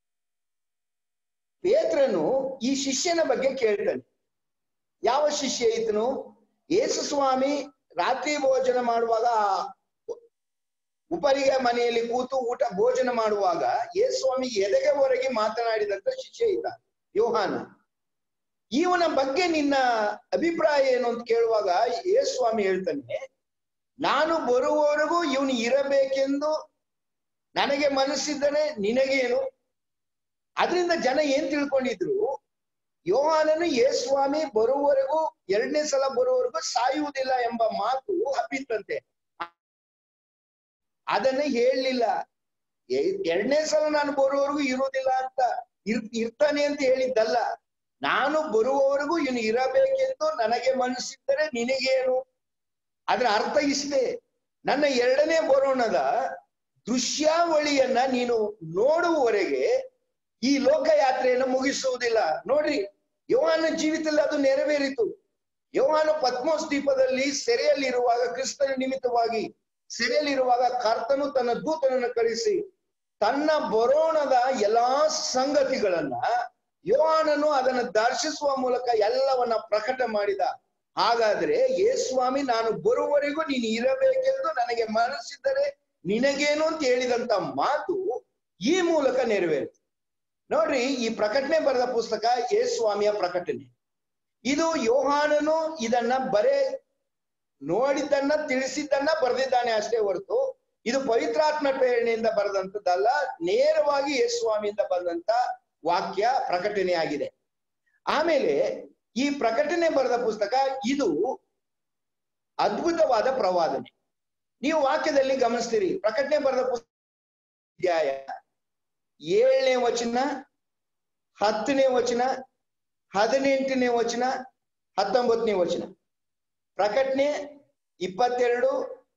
ಪೇತ್ರನು ಈ ಶಿಷ್ಯನ ಬಗ್ಗೆ ಕೇಳ್ತಾನೆ ಯಾವ ಶಿಷ್ಯ ಈತನು ಯೇಸು ಸ್ವಾಮಿ ರಾತ್ರಿ ಭೋಜನ ಮಾಡುವಾಗ ಆ ಉಪರಿಗೆ ಮನೆಯಲ್ಲಿ ಕೂತು ಊಟ ಭೋಜನ ಮಾಡುವಾಗ ಯೇಸು ಸ್ವಾಮಿ ಎದೆಗೆ ಹೊರಗೆ ಮಾತನಾಡಿದಂತ ಶಿಷ್ಯ ಇದ್ದ ಯೋಹಾನ ಇವನ ಬಗ್ಗೆ ನಿನ್ನ ಅಭಿಪ್ರಾಯ ಏನು ಅಂತ ಕೇಳುವಾಗ ಯೇಸು ಸ್ವಾಮಿ ಹೇಳ್ತಾನೆ ನಾನು ಬರುವವರೆಗೂ ಇವನು ಇರಬೇಕೆಂದು ನನಗೆ ಮನಸ್ಸಿದ್ದನೆ ನಿನಗೇನು ಅದರಿಂದ ಜನ ಏನ್ ತಿಳ್ಕೊಂಡಿದ್ರು ಯೋಹಾನನು ಯೇಸು ಸ್ವಾಮಿ ಬರುವವರೆಗೂ ಎರಡನೇ ಸಲ ಬರುವವರೆಗೂ ಸಾಯುವುದಿಲ್ಲ ಎಂಬ ಮಾತು ಹಬ್ಬಿತ್ತಂತೆ ಅದನ್ನ ಹೇಳಲಿಲ್ಲ ಎರಡನೇ ಸಲ ನಾನು ಬರುವವರೆಗೂ ಇರುವುದಿಲ್ಲ ಅಂತ ಇರ್ ಇರ್ತಾನೆ ಅಂತ ಹೇಳಿದ್ದಲ್ಲ ನಾನು ಬರುವವರೆಗೂ ಇವನು ಇರಬೇಕೆಂದು ನನಗೆ ಮನಸ್ಸಿದ್ದರೆ ನಿನಗೇನು ಅದರ ಅರ್ಥ ಇಷ್ಟೇ ನನ್ನ ಎರಡನೇ ಬರೋಣದ ದೃಶ್ಯಾವಳಿಯನ್ನ ನೀನು ನೋಡುವವರೆಗೆ ಈ ಲೋಕಯಾತ್ರೆಯನ್ನು ಮುಗಿಸುವುದಿಲ್ಲ ನೋಡ್ರಿ ಯೋಹಾನ ಜೀವಿತದಲ್ಲಿ ಅದು ನೆರವೇರಿತು ಯೋಹಾನ ಪದ್ಮೋಸ್ ದ್ವೀಪದಲ್ಲಿ ಸೆರೆಯಲ್ಲಿರುವಾಗ ಕ್ರಿಸ್ತನ ನಿಮಿತ್ತವಾಗಿ ಸೆರೆಯಲ್ಲಿರುವಾಗ ಕರ್ತನು ತನ್ನ ದೂತನನ್ನು ಕಳಿಸಿ ತನ್ನ ಬರೋಣದ ಎಲ್ಲಾ ಸಂಗತಿಗಳನ್ನ ಯೋಹಾನನು ಅದನ್ನ ದರ್ಶಿಸುವ ಮೂಲಕ ಎಲ್ಲವನ್ನ ಪ್ರಕಟ ಮಾಡಿದ ಹಾಗಾದ್ರೆ ಯೇ ಸ್ವಾಮಿ ನಾನು ಬರುವವರೆಗೂ ನೀನು ಇರಬೇಕೆಂದು ನನಗೆ ಮನಸ್ಸಿದ್ದರೆ ನಿನಗೇನು ಅಂತ ಹೇಳಿದಂತ ಮಾತು ಈ ಮೂಲಕ ನೆರವೇರಿತು ನೋಡ್ರಿ ಈ ಪ್ರಕಟಣೆ ಬರೆದ ಪುಸ್ತಕ ಯೇ ಸ್ವಾಮಿಯ ಪ್ರಕಟಣೆ ಇದು ಯೋಹಾನನು ಇದನ್ನ ಬರೇ ನೋಡಿದ್ದನ್ನ ತಿಳಿಸಿದ್ದನ್ನ ಬರೆದಿದ್ದಾನೆ ಅಷ್ಟೇ ಹೊರತು ಇದು ಪವಿತ್ರಾತ್ಮ ಪ್ರೇರಣೆಯಿಂದ ಬರೆದಂತದ್ದಲ್ಲ ನೇರವಾಗಿ ಯೇಸು ಸ್ವಾಮಿಯಿಂದ ಬಂದಂತ ವಾಕ್ಯ ಪ್ರಕಟಣೆಯಾಗಿದೆ ಆಮೇಲೆ ಈ ಪ್ರಕಟಣೆ ಬರೆದ ಪುಸ್ತಕ ಇದು ಅದ್ಭುತವಾದ ಪ್ರವಾದನೆ ನೀವು ವಾಕ್ಯದಲ್ಲಿ ಗಮನಿಸ್ತೀರಿ ಪ್ರಕಟಣೆ ಬರೆದ ಪುಸ್ತಕ ಅಧ್ಯಾಯ ಏಳನೇ ವಚನ ಹತ್ತನೇ ವಚನ ಹದಿನೆಂಟನೇ ವಚನ ಹತ್ತೊಂಬತ್ತನೇ ವಚನ ಪ್ರಕಟಣೆ ಇಪ್ಪತ್ತೆರಡು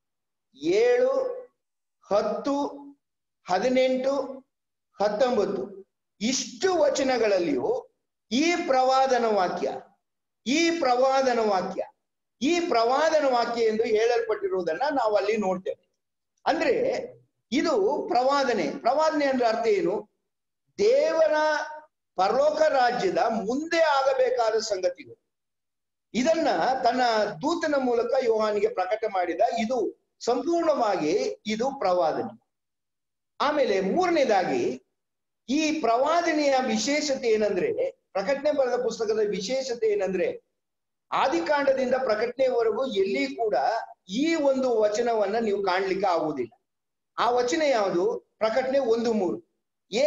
ಏಳು ಹತ್ತು ಹದಿನೆಂಟು ಹತ್ತೊಂಬತ್ತು ಇಷ್ಟು ವಚನಗಳಲ್ಲಿಯೂ ಈ ಪ್ರವಾದನ ವಾಕ್ಯ ಈ ಪ್ರವಾದನ ವಾಕ್ಯ ಈ ಪ್ರವಾದನ ವಾಕ್ಯ ಎಂದು ಹೇಳಲ್ಪಟ್ಟಿರುವುದನ್ನ ನಾವು ಅಲ್ಲಿ ನೋಡ್ತೇವೆ ಅಂದ್ರೆ ಇದು ಪ್ರವಾದನೆ ಪ್ರವಾದನೆ ಅಂದ್ರೆ ಅರ್ಥ ಏನು ದೇವರ ಪರಲೋಕ ರಾಜ್ಯದ ಮುಂದೆ ಆಗಬೇಕಾದ ಸಂಗತಿಗಳು ಇದನ್ನ ತನ್ನ ದೂತನ ಮೂಲಕ ಯೋಹಾನಿಗೆ ಪ್ರಕಟ ಮಾಡಿದ ಇದು ಸಂಪೂರ್ಣವಾಗಿ ಇದು ಪ್ರವಾದನೆ ಆಮೇಲೆ ಮೂರನೇದಾಗಿ ಈ ಪ್ರವಾದನೆಯ ವಿಶೇಷತೆ ಏನಂದ್ರೆ ಪ್ರಕಟಣೆ ಬರೆದ ಪುಸ್ತಕದ ವಿಶೇಷತೆ ಏನಂದ್ರೆ ಆದಿಕಾಂಡದಿಂದ ಪ್ರಕಟಣೆವರೆಗೂ ಎಲ್ಲಿ ಕೂಡ ಈ ಒಂದು ವಚನವನ್ನ ನೀವು ಕಾಣ್ಲಿಕ್ಕೆ ಆಗುವುದಿಲ್ಲ ಆ ವಚನ ಯಾವುದು ಪ್ರಕಟಣೆ ಒಂದು ಮೂರು ಏ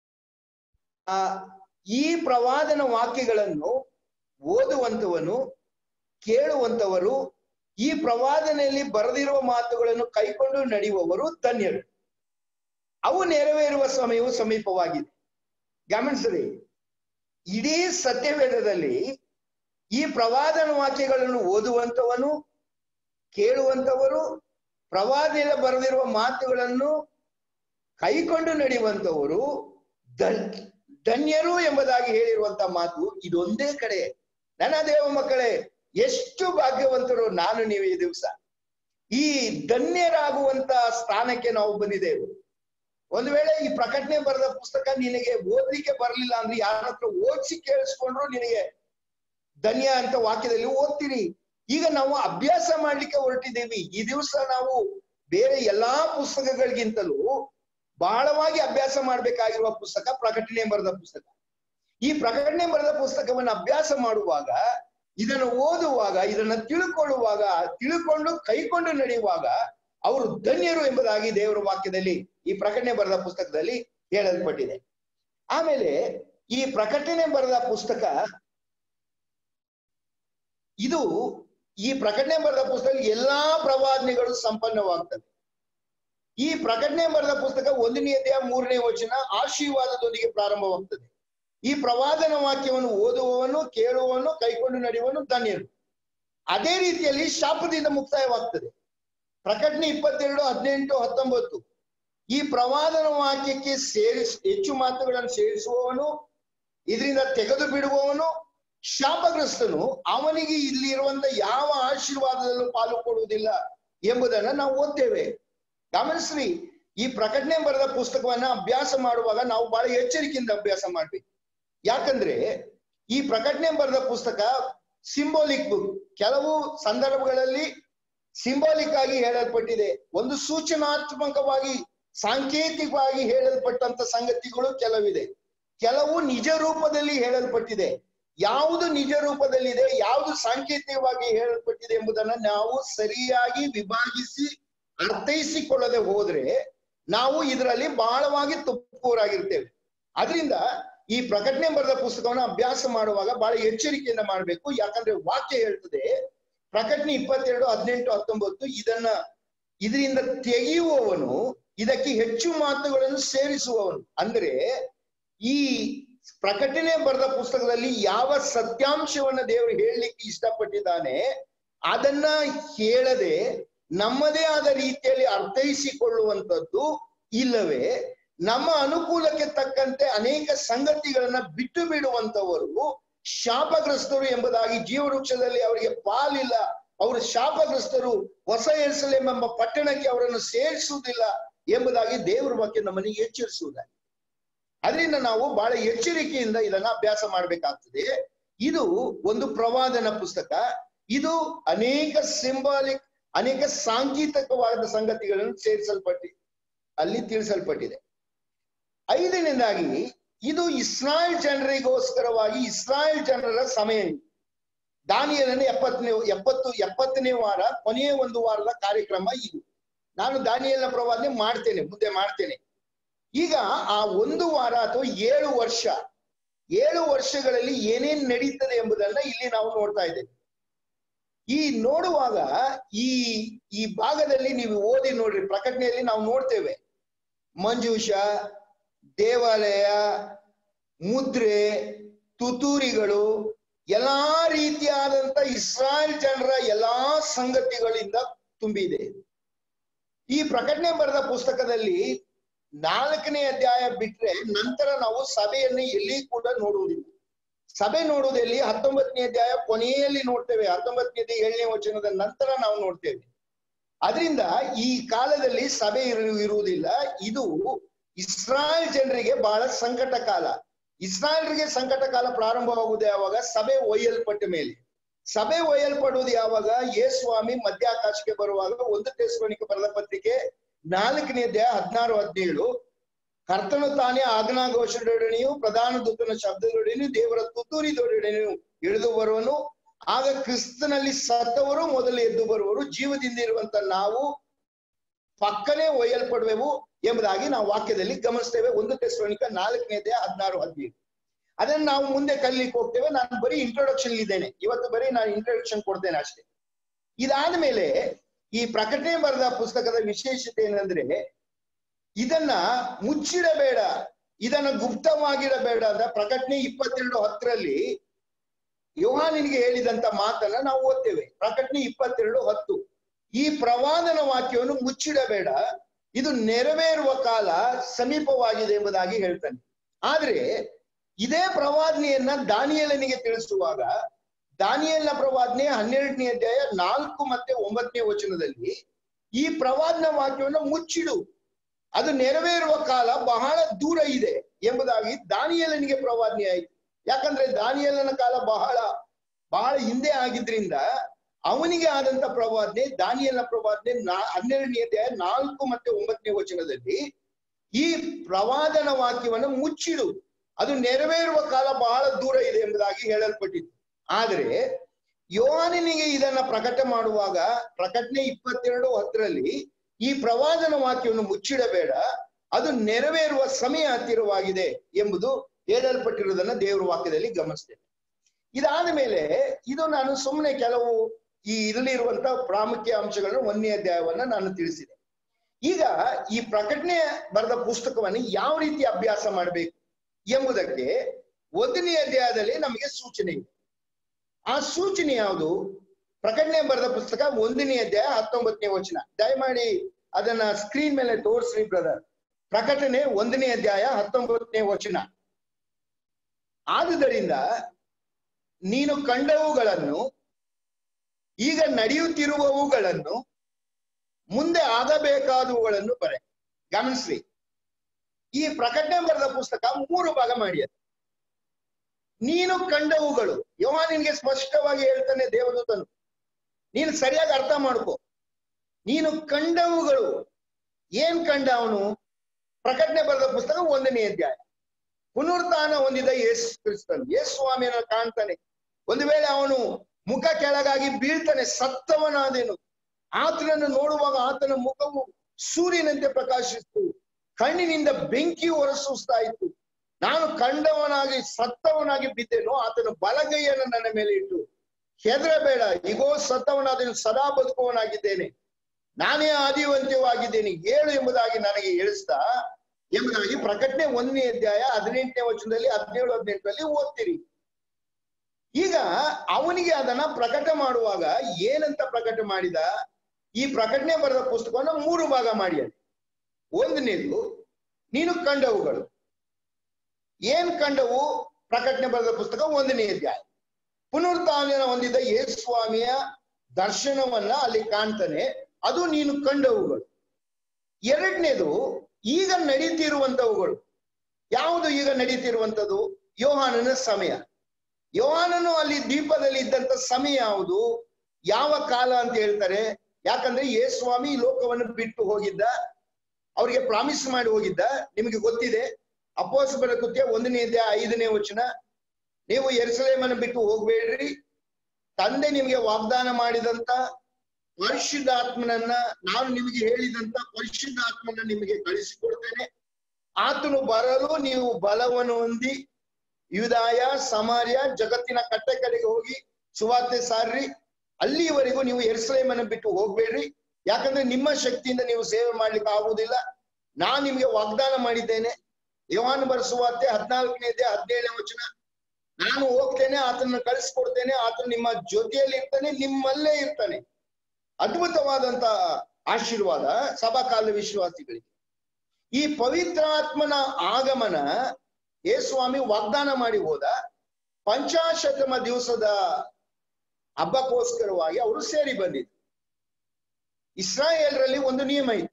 ಆ ಈ ಪ್ರವಾದನ ವಾಕ್ಯಗಳನ್ನು ಓದುವಂತವನು ಕೇಳುವಂತವರು ಈ ಪ್ರವಾದನೆಯಲ್ಲಿ ಬರೆದಿರುವ ಮಾತುಗಳನ್ನು ಕೈಕೊಂಡು ನಡೆಯುವವರು ಧನ್ಯರು ಅವು ನೆರವೇರುವ ಸಮಯವು ಸಮೀಪವಾಗಿದೆ ಗಮನಿಸ್ರಿ ಇಡೀ ಸತ್ಯವೇದದಲ್ಲಿ ಈ ಪ್ರವಾದನ ವಾಕ್ಯಗಳನ್ನು ಓದುವಂತವನು ಕೇಳುವಂತವರು ಪ್ರವಾದಿಯ ಬರೆದಿರುವ ಮಾತುಗಳನ್ನು ಕೈಕೊಂಡು ನಡೆಯುವಂತವರು ಧನ್ ಧನ್ಯರು ಎಂಬುದಾಗಿ ಹೇಳಿರುವಂತ ಮಾತು ಇದೊಂದೇ ಕಡೆ ನನ್ನ ದೇವ ಮಕ್ಕಳೇ ಎಷ್ಟು ಭಾಗ್ಯವಂತರು ನಾನು ನೀವು ಈ ದಿವಸ ಈ ಧನ್ಯರಾಗುವಂತ ಸ್ಥಾನಕ್ಕೆ ನಾವು ಬಂದಿದ್ದೇವೆ ಒಂದು ವೇಳೆ ಈ ಪ್ರಕಟಣೆ ಬರೆದ ಪುಸ್ತಕ ನಿನಗೆ ಓದ್ಲಿಕ್ಕೆ ಬರಲಿಲ್ಲ ಅಂದ್ರೆ ಯಾರ ಹತ್ರ ಓದಿಸಿ ಕೇಳಿಸ್ಕೊಂಡ್ರು ನಿನಗೆ ಧನ್ಯ ಅಂತ ವಾಕ್ಯದಲ್ಲಿ ಓದ್ತೀರಿ ಈಗ ನಾವು ಅಭ್ಯಾಸ ಮಾಡ್ಲಿಕ್ಕೆ ಹೊರಟಿದ್ದೀವಿ ಈ ದಿವಸ ನಾವು ಬೇರೆ ಎಲ್ಲಾ ಪುಸ್ತಕಗಳಿಗಿಂತಲೂ ಬಹಳವಾಗಿ ಅಭ್ಯಾಸ ಮಾಡ್ಬೇಕಾಗಿರುವ ಪುಸ್ತಕ ಪ್ರಕಟಣೆ ಬರೆದ ಪುಸ್ತಕ ಈ ಪ್ರಕಟಣೆ ಬರೆದ ಪುಸ್ತಕವನ್ನು ಅಭ್ಯಾಸ ಮಾಡುವಾಗ ಇದನ್ನು ಓದುವಾಗ ಇದನ್ನ ತಿಳ್ಕೊಳ್ಳುವಾಗ ತಿಳ್ಕೊಂಡು ಕೈಕೊಂಡು ನಡೆಯುವಾಗ ಅವರು ಧನ್ಯರು ಎಂಬುದಾಗಿ ದೇವರ ವಾಕ್ಯದಲ್ಲಿ ಈ ಪ್ರಕಟಣೆ ಬರೆದ ಪುಸ್ತಕದಲ್ಲಿ ಹೇಳಲ್ಪಟ್ಟಿದೆ ಆಮೇಲೆ ಈ ಪ್ರಕಟಣೆ ಬರೆದ ಪುಸ್ತಕ ಇದು ಈ ಪ್ರಕಟಣೆ ಬರೆದ ಪುಸ್ತಕ ಎಲ್ಲಾ ಪ್ರವಾದನೆಗಳು ಸಂಪನ್ನವಾಗ್ತದೆ ಈ ಪ್ರಕಟಣೆ ಬರೆದ ಪುಸ್ತಕ ಒಂದನೇ ಅಧ್ಯಾಯ ಮೂರನೇ ವಚನ ಆಶೀರ್ವಾದದೊಂದಿಗೆ ಪ್ರಾರಂಭವಾಗ್ತದೆ ಈ ಪ್ರವಾದನ ವಾಕ್ಯವನ್ನು ಓದುವವನು ಕೇಳುವವನು ಕೈಕೊಂಡು ನಡೆಯುವನು ಧನ್ಯರು ಅದೇ ರೀತಿಯಲ್ಲಿ ಶಾಪದಿಂದ ಮುಕ್ತಾಯವಾಗ್ತದೆ ಪ್ರಕಟಣೆ ಇಪ್ಪತ್ತೆರಡು ಹದಿನೆಂಟು ಹತ್ತೊಂಬತ್ತು ಈ ಪ್ರವಾದನ ವಾಕ್ಯಕ್ಕೆ ಸೇರಿಸ್ ಹೆಚ್ಚು ಮಾತುಗಳನ್ನು ಸೇರಿಸುವವನು ಇದರಿಂದ ತೆಗೆದು ಬಿಡುವವನು ಶಾಪಗ್ರಸ್ತನು ಅವನಿಗೆ ಇಲ್ಲಿ ಇರುವಂತ ಯಾವ ಆಶೀರ್ವಾದದಲ್ಲೂ ಪಾಲು ಕೊಡುವುದಿಲ್ಲ ಎಂಬುದನ್ನ ನಾವು ಓದ್ತೇವೆ ಗಮನಿಸ್ರಿ ಈ ಪ್ರಕಟಣೆ ಬರೆದ ಪುಸ್ತಕವನ್ನ ಅಭ್ಯಾಸ ಮಾಡುವಾಗ ನಾವು ಬಹಳ ಎಚ್ಚರಿಕೆಯಿಂದ ಅಭ್ಯಾಸ ಮಾಡ್ಬೇಕು ಯಾಕಂದ್ರೆ ಈ ಪ್ರಕಟಣೆ ಬರೆದ ಪುಸ್ತಕ ಸಿಂಬಾಲಿಕ್ ಬುಕ್ ಕೆಲವು ಸಂದರ್ಭಗಳಲ್ಲಿ ಸಿಂಬಾಲಿಕ್ ಆಗಿ ಹೇಳಲ್ಪಟ್ಟಿದೆ ಒಂದು ಸೂಚನಾತ್ಮಕವಾಗಿ ಸಾಂಕೇತಿಕವಾಗಿ ಹೇಳಲ್ಪಟ್ಟಂತ ಸಂಗತಿಗಳು ಕೆಲವಿದೆ ಕೆಲವು ನಿಜ ರೂಪದಲ್ಲಿ ಹೇಳಲ್ಪಟ್ಟಿದೆ ಯಾವುದು ನಿಜ ರೂಪದಲ್ಲಿದೆ ಯಾವುದು ಸಾಂಕೇತಿಕವಾಗಿ ಹೇಳಲ್ಪಟ್ಟಿದೆ ಎಂಬುದನ್ನ ನಾವು ಸರಿಯಾಗಿ ವಿಭಾಗಿಸಿ ಅರ್ಥೈಸಿಕೊಳ್ಳದೆ ಹೋದ್ರೆ ನಾವು ಇದರಲ್ಲಿ ಬಹಳವಾಗಿ ತಪ್ಪೂರಾಗಿರ್ತೇವೆ ಅದರಿಂದ ಈ ಪ್ರಕಟಣೆ ಬರೆದ ಪುಸ್ತಕವನ್ನ ಅಭ್ಯಾಸ ಮಾಡುವಾಗ ಬಹಳ ಎಚ್ಚರಿಕೆಯಿಂದ ಮಾಡಬೇಕು ಯಾಕಂದ್ರೆ ವಾಕ್ಯ ಹೇಳ್ತದೆ ಪ್ರಕಟಣೆ ಇಪ್ಪತ್ತೆರಡು ಹದಿನೆಂಟು ಹತ್ತೊಂಬತ್ತು ಇದನ್ನ ಇದರಿಂದ ತೆಗೆಯುವವನು ಇದಕ್ಕೆ ಹೆಚ್ಚು ಮಾತುಗಳನ್ನು ಸೇರಿಸುವವನು ಅಂದ್ರೆ ಈ ಪ್ರಕಟಣೆ ಬರೆದ ಪುಸ್ತಕದಲ್ಲಿ ಯಾವ ಸತ್ಯಾಂಶವನ್ನ ದೇವರು ಹೇಳಲಿಕ್ಕೆ ಇಷ್ಟಪಟ್ಟಿದ್ದಾನೆ ಅದನ್ನ ಹೇಳದೆ ನಮ್ಮದೇ ಆದ ರೀತಿಯಲ್ಲಿ ಅರ್ಥೈಸಿಕೊಳ್ಳುವಂಥದ್ದು ಇಲ್ಲವೇ ನಮ್ಮ ಅನುಕೂಲಕ್ಕೆ ತಕ್ಕಂತೆ ಅನೇಕ ಸಂಗತಿಗಳನ್ನ ಬಿಟ್ಟು ಬಿಡುವಂತವರು ಶಾಪಗ್ರಸ್ತರು ಎಂಬುದಾಗಿ ಜೀವವೃಕ್ಷದಲ್ಲಿ ಅವರಿಗೆ ಪಾಲಿಲ್ಲ ಅವರು ಶಾಪಗ್ರಸ್ತರು ಹೊಸ ಎರುಸಲೇಮ್ ಎಂಬ ಪಟ್ಟಣಕ್ಕೆ ಅವರನ್ನು ಸೇರಿಸುವುದಿಲ್ಲ ಎಂಬುದಾಗಿ ದೇವರ ಬಗ್ಗೆ ನಮ್ಮನ್ನು ಎಚ್ಚರಿಸುವುದಾಗಿ ಅದರಿಂದ ನಾವು ಬಹಳ ಎಚ್ಚರಿಕೆಯಿಂದ ಇದನ್ನ ಅಭ್ಯಾಸ ಮಾಡಬೇಕಾಗ್ತದೆ ಇದು ಒಂದು ಪ್ರವಾದನ ಪುಸ್ತಕ ಇದು ಅನೇಕ ಸಿಂಬಾಲಿಕ್ ಅನೇಕ ಸಾಂಗೀತಿಕವಾದ ಸಂಗತಿಗಳನ್ನು ಸೇರಿಸಲ್ಪಟ್ಟಿ ಅಲ್ಲಿ ತಿಳಿಸಲ್ಪಟ್ಟಿದೆ ಐದನೇದಾಗಿ ಇದು ಇಸ್ರಾಯೇಲ್ ಜನರಿಗೋಸ್ಕರವಾಗಿ ಇಸ್ರಾಯೇಲ್ ಜನರ ಸಮಯ ದಾನಿಯಲನ ಎಪ್ಪತ್ತನೇ ಎಪ್ಪತ್ತು ಎಪ್ಪತ್ತನೇ ವಾರ ಕೊನೆಯ ಒಂದು ವಾರದ ಕಾರ್ಯಕ್ರಮ ಇದು ನಾನು ದಾನಿಯಲ್ನ ಪ್ರವಾದನೆ ಮಾಡ್ತೇನೆ ಮುಂದೆ ಮಾಡ್ತೇನೆ ಈಗ ಆ ಒಂದು ವಾರ ಅಥವಾ ಏಳು ವರ್ಷ ಏಳು ವರ್ಷಗಳಲ್ಲಿ ಏನೇನ್ ನಡೀತದೆ ಎಂಬುದನ್ನ ಇಲ್ಲಿ ನಾವು ನೋಡ್ತಾ ಇದ್ದೇವೆ ಈ ನೋಡುವಾಗ ಈ ಈ ಭಾಗದಲ್ಲಿ ನೀವು ಓದಿ ನೋಡ್ರಿ ಪ್ರಕಟಣೆಯಲ್ಲಿ ನಾವು ನೋಡ್ತೇವೆ ಮಂಜೂಷ ದೇವಾಲಯ ಮುದ್ರೆ ತುತೂರಿಗಳು ಎಲ್ಲಾ ರೀತಿಯಾದಂತ ಇಸ್ರಾಯೇಲ್ ಜನರ ಎಲ್ಲಾ ಸಂಗತಿಗಳಿಂದ ತುಂಬಿದೆ ಈ ಪ್ರಕಟಣೆ ಬರೆದ ಪುಸ್ತಕದಲ್ಲಿ ನಾಲ್ಕನೇ ಅಧ್ಯಾಯ ಬಿಟ್ರೆ ನಂತರ ನಾವು ಸಭೆಯನ್ನು ಎಲ್ಲಿ ಕೂಡ ನೋಡುವುದಿಲ್ಲ ಸಭೆ ನೋಡುವುದಲ್ಲಿ ಹತ್ತೊಂಬತ್ತನೇ ಅಧ್ಯಾಯ ಕೊನೆಯಲ್ಲಿ ನೋಡ್ತೇವೆ ಹತ್ತೊಂಬತ್ತನೇ ಏಳನೇ ವಚನದ ನಂತರ ನಾವು ನೋಡ್ತೇವೆ ಅದರಿಂದ ಈ ಕಾಲದಲ್ಲಿ ಸಭೆ ಇರು ಇರುವುದಿಲ್ಲ ಇದು ಇಸ್ರಾಯೇಲ್ ಜನರಿಗೆ ಬಹಳ ಸಂಕಟ ಕಾಲ ಇಸ್ರಾಯೇಲ್ರಿಗೆ ಸಂಕಟ ಕಾಲ ಪ್ರಾರಂಭವಾಗುವುದು ಯಾವಾಗ ಸಭೆ ಒಯ್ಯಲ್ಪಟ್ಟ ಮೇಲೆ ಸಭೆ ಒಯ್ಯಲ್ಪಡುವುದು ಯಾವಾಗ ಯೇಸ್ವಾಮಿ ಮಧ್ಯಾಕಾಶಕ್ಕೆ ಬರುವಾಗ ಒಂದು ಟೆಸ್ಟೋನಿಗೆ ಬರೆದ ಪತ್ರಿಕೆ ನಾಲ್ಕನೇ ಅಧ್ಯಾಯ ಹದಿನಾರು ಹದಿನೇಳು ಕರ್ತನು ತಾನೇ ಆಜ್ಞಾಘೋಷದೊಡನೆಯೂ ಪ್ರಧಾನ ದೂತನ ಶಬ್ದದೊಡನೆಯೂ ದೇವರ ತುತ್ತೂರಿದೊಡನೆಯೂ ಇಳಿದು ಬರುವನು ಆಗ ಕ್ರಿಸ್ತನಲ್ಲಿ ಸತ್ತವರು ಮೊದಲು ಎದ್ದು ಬರುವರು ಜೀವದಿಂದ ಇರುವಂತ ನಾವು ಪಕ್ಕನೆ ಒಯ್ಯಲ್ಪಡುವೆವು ಎಂಬುದಾಗಿ ನಾವು ವಾಕ್ಯದಲ್ಲಿ ಗಮನಿಸ್ತೇವೆ ಒಂದು ಟೆಸ್ಟೋನಿಕ ನಾಲ್ಕನೇ ಅಧ್ಯಾಯ ಹದಿನಾರು ಹದಿನೇಳು ಅದನ್ನ ನಾವು ಮುಂದೆ ಕಲಿಲಿಕ್ಕೆ ಹೋಗ್ತೇವೆ ನಾನು ಬರೀ ಇಂಟ್ರೊಡಕ್ಷನ್ ಇದ್ದೇನೆ ಇವತ್ತು ಬರೀ ನಾನು ಇಂಟ್ರೊಡಕ್ಷನ್ ಕೊಡ್ತೇನೆ ಅಷ್ಟೇ ಇದಾದ ಮೇಲೆ ಈ ಪ್ರಕಟಣೆ ಬರೆದ ಪುಸ್ತಕದ ವಿಶೇಷತೆ ಏನಂದ್ರೆ ಇದನ್ನ ಮುಚ್ಚಿಡಬೇಡ ಇದನ್ನ ಗುಪ್ತವಾಗಿಡಬೇಡ ಅಂತ ಪ್ರಕಟಣೆ ಇಪ್ಪತ್ತೆರಡು ಹತ್ತರಲ್ಲಿ ಯೋಹಾನಿನಿಗೆ ಹೇಳಿದಂತ ಮಾತನ್ನ ನಾವು ಓದ್ತೇವೆ ಪ್ರಕಟಣೆ ಇಪ್ಪತ್ತೆರಡು ಹತ್ತು ಈ ಪ್ರವಾದನ ವಾಕ್ಯವನ್ನು ಮುಚ್ಚಿಡಬೇಡ ಇದು ನೆರವೇರುವ ಕಾಲ ಸಮೀಪವಾಗಿದೆ ಎಂಬುದಾಗಿ ಹೇಳ್ತಾನೆ ಆದ್ರೆ ಇದೇ ಪ್ರವಾದನೆಯನ್ನ ದಾನಿಯಲನಿಗೆ ತಿಳಿಸುವಾಗ ದಾನಿಯಲ್ನ ಪ್ರವಾದನೆ ಹನ್ನೆರಡನೇ ಅಧ್ಯಾಯ ನಾಲ್ಕು ಮತ್ತೆ ಒಂಬತ್ತನೇ ವಚನದಲ್ಲಿ ಈ ಪ್ರವಾದನ ವಾಕ್ಯವನ್ನು ಮುಚ್ಚಿಡು ಅದು ನೆರವೇರುವ ಕಾಲ ಬಹಳ ದೂರ ಇದೆ ಎಂಬುದಾಗಿ ದಾನಿಯಲನಿಗೆ ಪ್ರವಾದನೆ ಆಯಿತು ಯಾಕಂದ್ರೆ ದಾನಿಯಲನ ಕಾಲ ಬಹಳ ಬಹಳ ಹಿಂದೆ ಆಗಿದ್ರಿಂದ ಅವನಿಗೆ ಆದಂತ ಪ್ರವಾದನೆ ದಾನಿಯಲ್ನ ಪ್ರವಾದನೆ ನಾ ಹನ್ನೆರಡನೇ ಅಧ್ಯಾಯ ನಾಲ್ಕು ಮತ್ತೆ ಒಂಬತ್ತನೇ ವಚನದಲ್ಲಿ ಈ ಪ್ರವಾದನ ವಾಕ್ಯವನ್ನು ಮುಚ್ಚಿಡು ಅದು ನೆರವೇರುವ ಕಾಲ ಬಹಳ ದೂರ ಇದೆ ಎಂಬುದಾಗಿ ಹೇಳಲ್ಪಟ್ಟಿತ್ತು ಆದರೆ ಯೋಹಾನನಿಗೆ ಇದನ್ನ ಪ್ರಕಟ ಮಾಡುವಾಗ ಪ್ರಕಟಣೆ ಇಪ್ಪತ್ತೆರಡು ಹತ್ತರಲ್ಲಿ ಈ ಪ್ರವಾದನ ವಾಕ್ಯವನ್ನು ಮುಚ್ಚಿಡಬೇಡ ಅದು ನೆರವೇರುವ ಸಮಯ ಹತ್ತಿರವಾಗಿದೆ ಎಂಬುದು ಹೇಳಲ್ಪಟ್ಟಿರುವುದನ್ನ ದೇವರ ವಾಕ್ಯದಲ್ಲಿ ಗಮನಿಸ್ತೇನೆ ಇದಾದ ಮೇಲೆ ಇದು ನಾನು ಸುಮ್ಮನೆ ಕೆಲವು ಈ ಇರಲಿರುವಂತಹ ಪ್ರಾಮುಖ್ಯ ಅಂಶಗಳನ್ನು ಒಂದನೇ ಅಧ್ಯಾಯವನ್ನ ನಾನು ತಿಳಿಸಿದೆ ಈಗ ಈ ಪ್ರಕಟಣೆ ಬರೆದ ಪುಸ್ತಕವನ್ನು ಯಾವ ರೀತಿ ಅಭ್ಯಾಸ ಮಾಡಬೇಕು ಎಂಬುದಕ್ಕೆ ಒಂದನೇ ಅಧ್ಯಾಯದಲ್ಲಿ ನಮಗೆ ಸೂಚನೆ ಇದೆ ಆ ಸೂಚನೆ ಯಾವುದು ಪ್ರಕಟಣೆ ಬರೆದ ಪುಸ್ತಕ ಒಂದನೇ ಅಧ್ಯಾಯ ಹತ್ತೊಂಬತ್ತನೇ ವಚನ ದಯಮಾಡಿ ಅದನ್ನ ಸ್ಕ್ರೀನ್ ಮೇಲೆ ತೋರಿಸ್ರಿ ಬ್ರದರ್ ಪ್ರಕಟಣೆ ಒಂದನೇ ಅಧ್ಯಾಯ ಹತ್ತೊಂಬತ್ತನೇ ವಚನ ಆದುದರಿಂದ ನೀನು ಕಂಡವುಗಳನ್ನು ಈಗ ನಡೆಯುತ್ತಿರುವವುಗಳನ್ನು ಮುಂದೆ ಆಗಬೇಕಾದವುಗಳನ್ನು ಬರೆ ಗಮನಿಸ್ರಿ ಈ ಪ್ರಕಟಣೆ ಬರೆದ ಪುಸ್ತಕ ಮೂರು ಭಾಗ ಮಾಡಿಯದು ನೀನು ಕಂಡವುಗಳು ಯೋಹ ನಿನ್ಗೆ ಸ್ಪಷ್ಟವಾಗಿ ಹೇಳ್ತಾನೆ ದೇವದೂತನು ನೀನು ಸರಿಯಾಗಿ ಅರ್ಥ ಮಾಡ್ಕೊ ನೀನು ಕಂಡವುಗಳು ಏನ್ ಕಂಡ ಅವನು ಪ್ರಕಟಣೆ ಬರೆದ ಪುಸ್ತಕ ಒಂದನೇ ಅಧ್ಯಾಯ ಪುನರುತ್ಥಾನ ಹೊಂದಿದ ಯೇಸು ಕ್ರಿಸ್ತನು ಯೇಸು ಸ್ವಾಮಿಯನ್ನ ಕಾಣ್ತಾನೆ ಒಂದು ವೇಳೆ ಅವನು ಮುಖ ಕೆಳಗಾಗಿ ಬೀಳ್ತಾನೆ ಸತ್ತವನಾದೇನು ಆತನನ್ನು ನೋಡುವಾಗ ಆತನ ಮುಖವು ಸೂರ್ಯನಂತೆ ಪ್ರಕಾಶಿಸ್ತು ಕಣ್ಣಿನಿಂದ ಬೆಂಕಿ ಹೊರಸೂಸ್ತಾ ಇತ್ತು ನಾನು ಕಂಡವನಾಗಿ ಸತ್ತವನಾಗಿ ಬಿದ್ದೆನು ಆತನ ಬಲಗೈಯನ್ನು ನನ್ನ ಮೇಲೆ ಇಟ್ಟು ಹೆದರಬೇಡ ಈಗೋ ಸತ್ತವನಾದನು ಸದಾ ಬದುಕುವನಾಗಿದ್ದೇನೆ ನಾನೇ ಆದಿವಂತ್ಯವಾಗಿದ್ದೇನೆ ಏಳು ಎಂಬುದಾಗಿ ನನಗೆ ಹೇಳಿಸ್ತಾ ಎಂಬುದಾಗಿ ಪ್ರಕಟಣೆ ಒಂದನೇ ಅಧ್ಯಾಯ ಹದಿನೆಂಟನೇ ವಚನದಲ್ಲಿ ಹದಿನೇಳು ಹದಿನೆಂಟರಲ್ಲಿ ಓದ್ತೀರಿ ಈಗ ಅವನಿಗೆ ಅದನ್ನ ಪ್ರಕಟ ಮಾಡುವಾಗ ಏನಂತ ಪ್ರಕಟ ಮಾಡಿದ ಈ ಪ್ರಕಟಣೆ ಬರೆದ ಪುಸ್ತಕವನ್ನ ಮೂರು ಭಾಗ ಮಾಡಿಯಾನೆ ಒಂದನೇದು ನೀನು ಕಂಡವುಗಳು ಏನ್ ಕಂಡವು ಪ್ರಕಟಣೆ ಬರೆದ ಪುಸ್ತಕ ಒಂದನೇ ಅಧ್ಯಾಯ ಪುನರುತ್ಥಾನ ಹೊಂದಿದ ಯೇಸು ಸ್ವಾಮಿಯ ದರ್ಶನವನ್ನ ಅಲ್ಲಿ ಕಾಣ್ತಾನೆ ಅದು ನೀನು ಕಂಡವುಗಳು ಎರಡನೇದು ಈಗ ನಡೀತಿರುವಂತವುಗಳು ಯಾವುದು ಈಗ ನಡೀತಿರುವಂತದ್ದು ಯೋಹಾನನ ಸಮಯ ಯೋಹಾನನು ಅಲ್ಲಿ ದೀಪದಲ್ಲಿ ಇದ್ದಂತ ಸಮಯ ಯಾವುದು ಯಾವ ಕಾಲ ಅಂತ ಹೇಳ್ತಾರೆ ಯಾಕಂದ್ರೆ ಯೇಸು ಸ್ವಾಮಿ ಈ ಲೋಕವನ್ನು ಬಿಟ್ಟು ಹೋಗಿದ್ದ ಅವ್ರಿಗೆ ಪ್ರಾಮಿಸ್ ಮಾಡಿ ಹೋಗಿದ್ದ ನಿಮಗೆ ಗೊತ್ತಿದೆ ಅಪೋಸಬರ ಕೃತ್ಯ ಒಂದನೇ ಅಧ್ಯಾಯ ಐದನೇ ವಚನ ನೀವು ಎರುಸಲೇಮನ್ನು ಬಿಟ್ಟು ಹೋಗ್ಬೇಡ್ರಿ ತಂದೆ ನಿಮಗೆ ವಾಗ್ದಾನ ಮಾಡಿದಂತ ಪರಿಶುದ್ಧಾತ್ಮನನ್ನ ನಾನು ನಿಮಗೆ ಹೇಳಿದಂತ ಪರಿಶುದ್ಧಾತ್ಮನ ನಿಮಗೆ ಕಳಿಸಿಕೊಡ್ತೇನೆ ಆತನು ಬರಲು ನೀವು ಬಲವನ್ನು ಹೊಂದಿ ಯುದಾಯ ಸಮಾರ್ಯ ಜಗತ್ತಿನ ಕಟ್ಟೆ ಕಡೆಗೆ ಹೋಗಿ ಸುವಾರ್ತೆ ಸಾರ್ರಿ ಅಲ್ಲಿವರೆಗೂ ನೀವು ಎರುಸಲೇಮನ್ನು ಬಿಟ್ಟು ಹೋಗ್ಬೇಡ್ರಿ ಯಾಕಂದ್ರೆ ನಿಮ್ಮ ಶಕ್ತಿಯಿಂದ ನೀವು ಸೇವೆ ಮಾಡ್ಲಿಕ್ಕೆ ಆಗುವುದಿಲ್ಲ ನಾನ್ ನಿಮ್ಗೆ ವಾಗ್ದಾನ ಮಾಡಿದ್ದೇನೆ ಯೋಹಾನ್ ಬರೆಸುವಾರ್ತೆ ಹದಿನಾಲ್ಕನೇ ಹದಿನೇಳನೇ ವಚನ ನಾನು ಹೋಗ್ತೇನೆ ಆತನ ಕಳಿಸ್ಕೊಡ್ತೇನೆ ಆತನು ನಿಮ್ಮ ಜೊತೆಯಲ್ಲಿ ಇರ್ತಾನೆ ನಿಮ್ಮಲ್ಲೇ ಇರ್ತಾನೆ ಅದ್ಭುತವಾದಂತ ಆಶೀರ್ವಾದ ಸಭಾಕಾಲ ವಿಶ್ವಾಸಿಗಳಿಗೆ ಈ ಪವಿತ್ರಾತ್ಮನ ಆಗಮನ ಯೇಸ್ವಾಮಿ ವಾಗ್ದಾನ ಮಾಡಿ ಹೋದ ಪಂಚಾಶತಮ ದಿವಸದ ಹಬ್ಬಕ್ಕೋಸ್ಕರವಾಗಿ ಅವರು ಸೇರಿ ಬಂದಿದ್ರು ಇಸ್ರಾಯೇಲ್ರಲ್ಲಿ ಒಂದು ನಿಯಮ ಇತ್ತು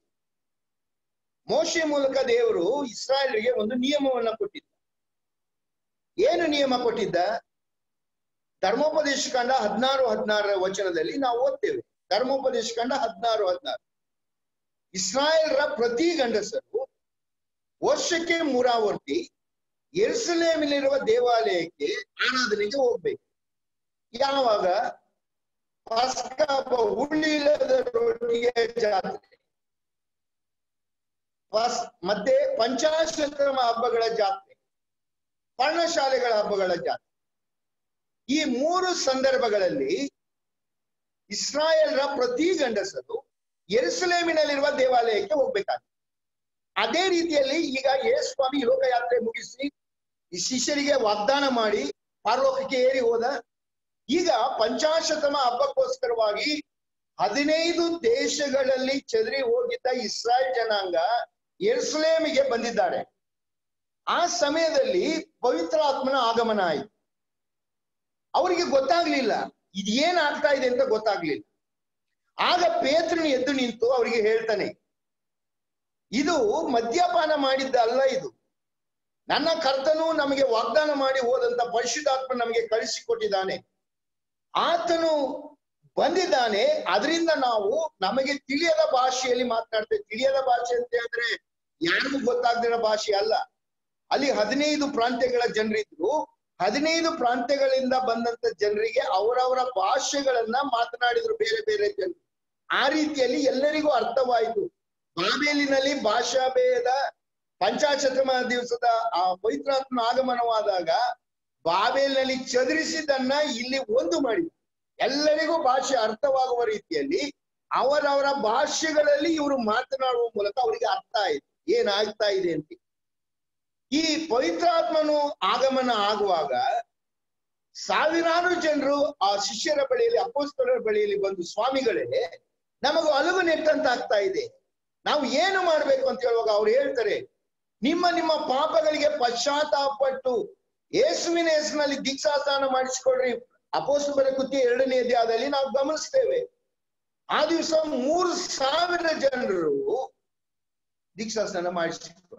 ಮೋಶೆ ಮೂಲಕ ದೇವರು ಇಸ್ರಾಯೇಲ್ರಿಗೆ ಒಂದು ನಿಯಮವನ್ನ ಕೊಟ್ಟಿದ್ದ ಏನು ನಿಯಮ ಕೊಟ್ಟಿದ್ದ ಧರ್ಮೋಪದೇಶ ಕಂಡ ಹದಿನಾರು ಹದಿನಾರರ ವಚನದಲ್ಲಿ ನಾವು ಓದ್ತೇವೆ ಧರ್ಮೋಪದೇಶ ಕಂಡ ಹದಿನಾರು ಹದಿನಾರು ಇಸ್ರಾಯೇಲ್ರ ಪ್ರತಿ ಗಂಡಸರು ವರ್ಷಕ್ಕೆ ಮೂರಾವರ್ತಿ ಎರುಸಲೇಮಿನಲ್ಲಿರುವ ದೇವಾಲಯಕ್ಕೆ ಆರಾಧನೆಗೆ ಹೋಗ್ಬೇಕು ಯಾವಾಗ ಪಸ್ಕ ಹಬ್ಬ ಹುಳಿಲ್ಲದ ರೊಟ್ಟಿಯ ಜಾತ್ರೆ ಪಸ್ ಮತ್ತೆ ಪಂಚಾಶಕ್ರಮ ಹಬ್ಬಗಳ ಜಾತ್ರೆ ಪರ್ಣಶಾಲೆಗಳ ಹಬ್ಬಗಳ ಜಾತ್ರೆ ಈ ಮೂರು ಸಂದರ್ಭಗಳಲ್ಲಿ ಇಸ್ರಾಯೇಲ್ರ ಪ್ರತಿ ಗಂಡಸರು ಎರುಸಲೇಮಿನಲ್ಲಿರುವ ದೇವಾಲಯಕ್ಕೆ ಹೋಗ್ಬೇಕಾಗ್ತದೆ ಅದೇ ರೀತಿಯಲ್ಲಿ ಈಗ ಯೇಸು ಸ್ವಾಮಿ ಲೋಕಯಾತ್ರೆ ಮುಗಿಸಿ ಈ ಶಿಷ್ಯರಿಗೆ ವಾಗ್ದಾನ ಮಾಡಿ ಪಾರ್ಲೋಕಕ್ಕೆ ಏರಿ ಹೋದ ಈಗ ಪಂಚಾಶತಮ ಹಬ್ಬಕ್ಕೋಸ್ಕರವಾಗಿ ಹದಿನೈದು ದೇಶಗಳಲ್ಲಿ ಚದರಿ ಹೋಗಿದ್ದ ಇಸ್ರಾಯೇಲ್ ಜನಾಂಗ ಎರುಸಲೇಮಿಗೆ ಬಂದಿದ್ದಾರೆ ಆ ಸಮಯದಲ್ಲಿ ಪವಿತ್ರಾತ್ಮನ ಆಗಮನ ಆಯಿತು ಅವರಿಗೆ ಗೊತ್ತಾಗ್ಲಿಲ್ಲ ಇದೇನ್ ಆಗ್ತಾ ಇದೆ ಅಂತ ಗೊತ್ತಾಗ್ಲಿಲ್ಲ ಆಗ ಪೇತ್ರನು ಎದ್ದು ನಿಂತು ಅವರಿಗೆ ಹೇಳ್ತಾನೆ ಇದು ಮದ್ಯಪಾನ ಮಾಡಿದ್ದ ಅಲ್ಲ ಇದು ನನ್ನ ಕರ್ತನು ನಮಗೆ ವಾಗ್ದಾನ ಮಾಡಿ ಹೋದಂತ ಪರಿಶುದ್ಧಾತ್ಮ ನಮಗೆ ಕಳಿಸಿಕೊಟ್ಟಿದ್ದಾನೆ ಆತನು ಬಂದಿದ್ದಾನೆ ಅದರಿಂದ ನಾವು ನಮಗೆ ತಿಳಿಯದ ಭಾಷೆಯಲ್ಲಿ ಮಾತನಾಡ್ತೇವೆ ತಿಳಿಯದ ಭಾಷೆ ಅಂತ ಹೇಳಿದ್ರೆ ಯಾರಿಗೂ ಗೊತ್ತಾಗದಿರೋ ಭಾಷೆ ಅಲ್ಲ ಅಲ್ಲಿ ಹದಿನೈದು ಪ್ರಾಂತ್ಯಗಳ ಜನರಿದ್ರು ಹದಿನೈದು ಪ್ರಾಂತ್ಯಗಳಿಂದ ಬಂದಂತ ಜನರಿಗೆ ಅವರವರ ಭಾಷೆಗಳನ್ನ ಮಾತನಾಡಿದ್ರು ಬೇರೆ ಬೇರೆ ಜನರು ಆ ರೀತಿಯಲ್ಲಿ ಎಲ್ಲರಿಗೂ ಅರ್ಥವಾಯಿತು ಬಾಬೇಲಿನಲ್ಲಿ ಭಾಷಾ ಭೇದ ಪಂಚಾಶತಮ ದಿವಸದ ಆ ಪವಿತ್ರಾತ್ಮ ಆಗಮನವಾದಾಗ ಬಾಬೇಲಿನಲ್ಲಿ ಚದುರಿಸಿದ್ದನ್ನ ಇಲ್ಲಿ ಒಂದು ಮಾಡಿ ಎಲ್ಲರಿಗೂ ಭಾಷೆ ಅರ್ಥವಾಗುವ ರೀತಿಯಲ್ಲಿ ಅವರವರ ಭಾಷೆಗಳಲ್ಲಿ ಇವರು ಮಾತನಾಡುವ ಮೂಲಕ ಅವರಿಗೆ ಅರ್ಥ ಆಯ್ತು ಏನಾಗ್ತಾ ಇದೆ ಅಂತ ಈ ಪವಿತ್ರಾತ್ಮನು ಆಗಮನ ಆಗುವಾಗ ಸಾವಿರಾರು ಜನರು ಆ ಶಿಷ್ಯರ ಬಳಿಯಲ್ಲಿ ಅಪೋಸ್ತಲರ ಬಳಿಯಲ್ಲಿ ಬಂದು ಸ್ವಾಮಿಗಳೇ ನಮಗೂ ಅಲುಗು ನೆಟ್ಟಂತ ಆಗ್ತಾ ಇದೆ ನಾವು ಏನು ಮಾಡ್ಬೇಕು ಅಂತ ಹೇಳುವಾಗ ಅವ್ರು ಹೇಳ್ತಾರೆ ನಿಮ್ಮ ನಿಮ್ಮ ಪಾಪಗಳಿಗೆ ಪಶ್ಚಾತ್ತಾಪಟ್ಟು ಯೇಸುವಿನ ಹೆಸರಿನಲ್ಲಿ ದೀಕ್ಷಾಸ್ನಾನ ಮಾಡಿಸಿಕೊಡ್ರಿ ಅಪೋಸ್ತಲರ ಕೃತ್ಯ ಎರಡನೇ ಅಧ್ಯಾಯದಲ್ಲಿ ನಾವು ಗಮನಿಸ್ತೇವೆ ಆ ದಿವಸ ಮೂರು ಸಾವಿರ ಜನರು ದೀಕ್ಷಾಸ್ನಾನ ಮಾಡಿಸಿಕೊಂಡ್ರು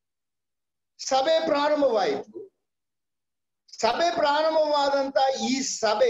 ಸಭೆ ಪ್ರಾರಂಭವಾಯಿತು ಸಭೆ ಪ್ರಾರಂಭವಾದಂತ ಈ ಸಭೆ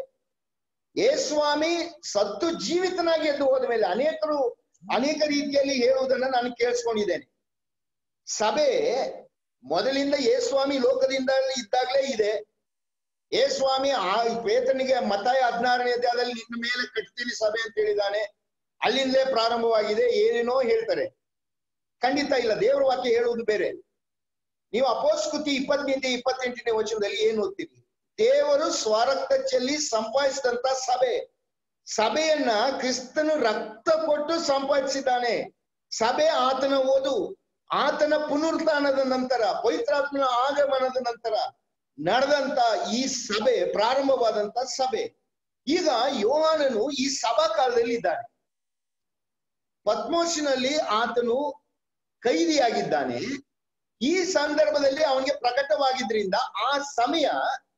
ಯೇಸ್ವಾಮಿ ಸತ್ತು ಜೀವಿತನಾಗಿ ಎದ್ದು ಹೋದ ಮೇಲೆ ಅನೇಕರು ಅನೇಕ ರೀತಿಯಲ್ಲಿ ಹೇಳುವುದನ್ನ ನಾನು ಕೇಳಿಸ್ಕೊಂಡಿದ್ದೇನೆ ಸಭೆ ಮೊದಲಿಂದ ಯೇಸ್ವಾಮಿ ಲೋಕದಿಂದ ಇದ್ದಾಗಲೇ ಇದೆ ಯೇಸ್ವಾಮಿ ಆ ಪೇತನಿಗೆ ಮತಾಯ ಹದಿನಾರನೇ ಅಧ್ಯಾಯದಲ್ಲಿ ನಿನ್ನ ಮೇಲೆ ಕಟ್ತೀನಿ ಸಭೆ ಅಂತ ಹೇಳಿದಾನೆ ಅಲ್ಲಿಂದಲೇ ಪ್ರಾರಂಭವಾಗಿದೆ ಏನೇನೋ ಹೇಳ್ತಾರೆ ಖಂಡಿತ ಇಲ್ಲ ದೇವರ ವಾಕ್ಯ ಹೇಳುವುದು ಬೇರೆ ನೀವು ಅಪೋಸ್ಕೃತಿ ಇಪ್ಪತ್ತನೇ ಇಪ್ಪತ್ತೆಂಟನೇ ವಚನದಲ್ಲಿ ಏನ್ ಓದ್ತೀರಿ ದೇವರು ಸ್ವರಕ್ತ ಚೆಲ್ಲಿ ಸಂಪಾದಿಸಿದಂತ ಸಭೆ ಸಭೆಯನ್ನ ಕ್ರಿಸ್ತನು ರಕ್ತ ಕೊಟ್ಟು ಸಂಪಾದಿಸಿದ್ದಾನೆ ಸಭೆ ಆತನ ಓದು ಆತನ ಪುನರುತ್ಥಾನದ ನಂತರ ಪವಿತ್ರಾತ್ಮನ ಆಗಮನದ ನಂತರ ನಡೆದಂತ ಈ ಸಭೆ ಪ್ರಾರಂಭವಾದಂತ ಸಭೆ ಈಗ ಯೋಹಾನನು ಈ ಸಭಾ ಕಾಲದಲ್ಲಿ ಇದ್ದಾನೆ ಪದ್ಮೋಷಿನಲ್ಲಿ ಆತನು ಕೈದಿಯಾಗಿದ್ದಾನೆ ಈ ಸಂದರ್ಭದಲ್ಲಿ ಅವನಿಗೆ ಪ್ರಕಟವಾಗಿದ್ರಿಂದ ಆ ಸಮಯ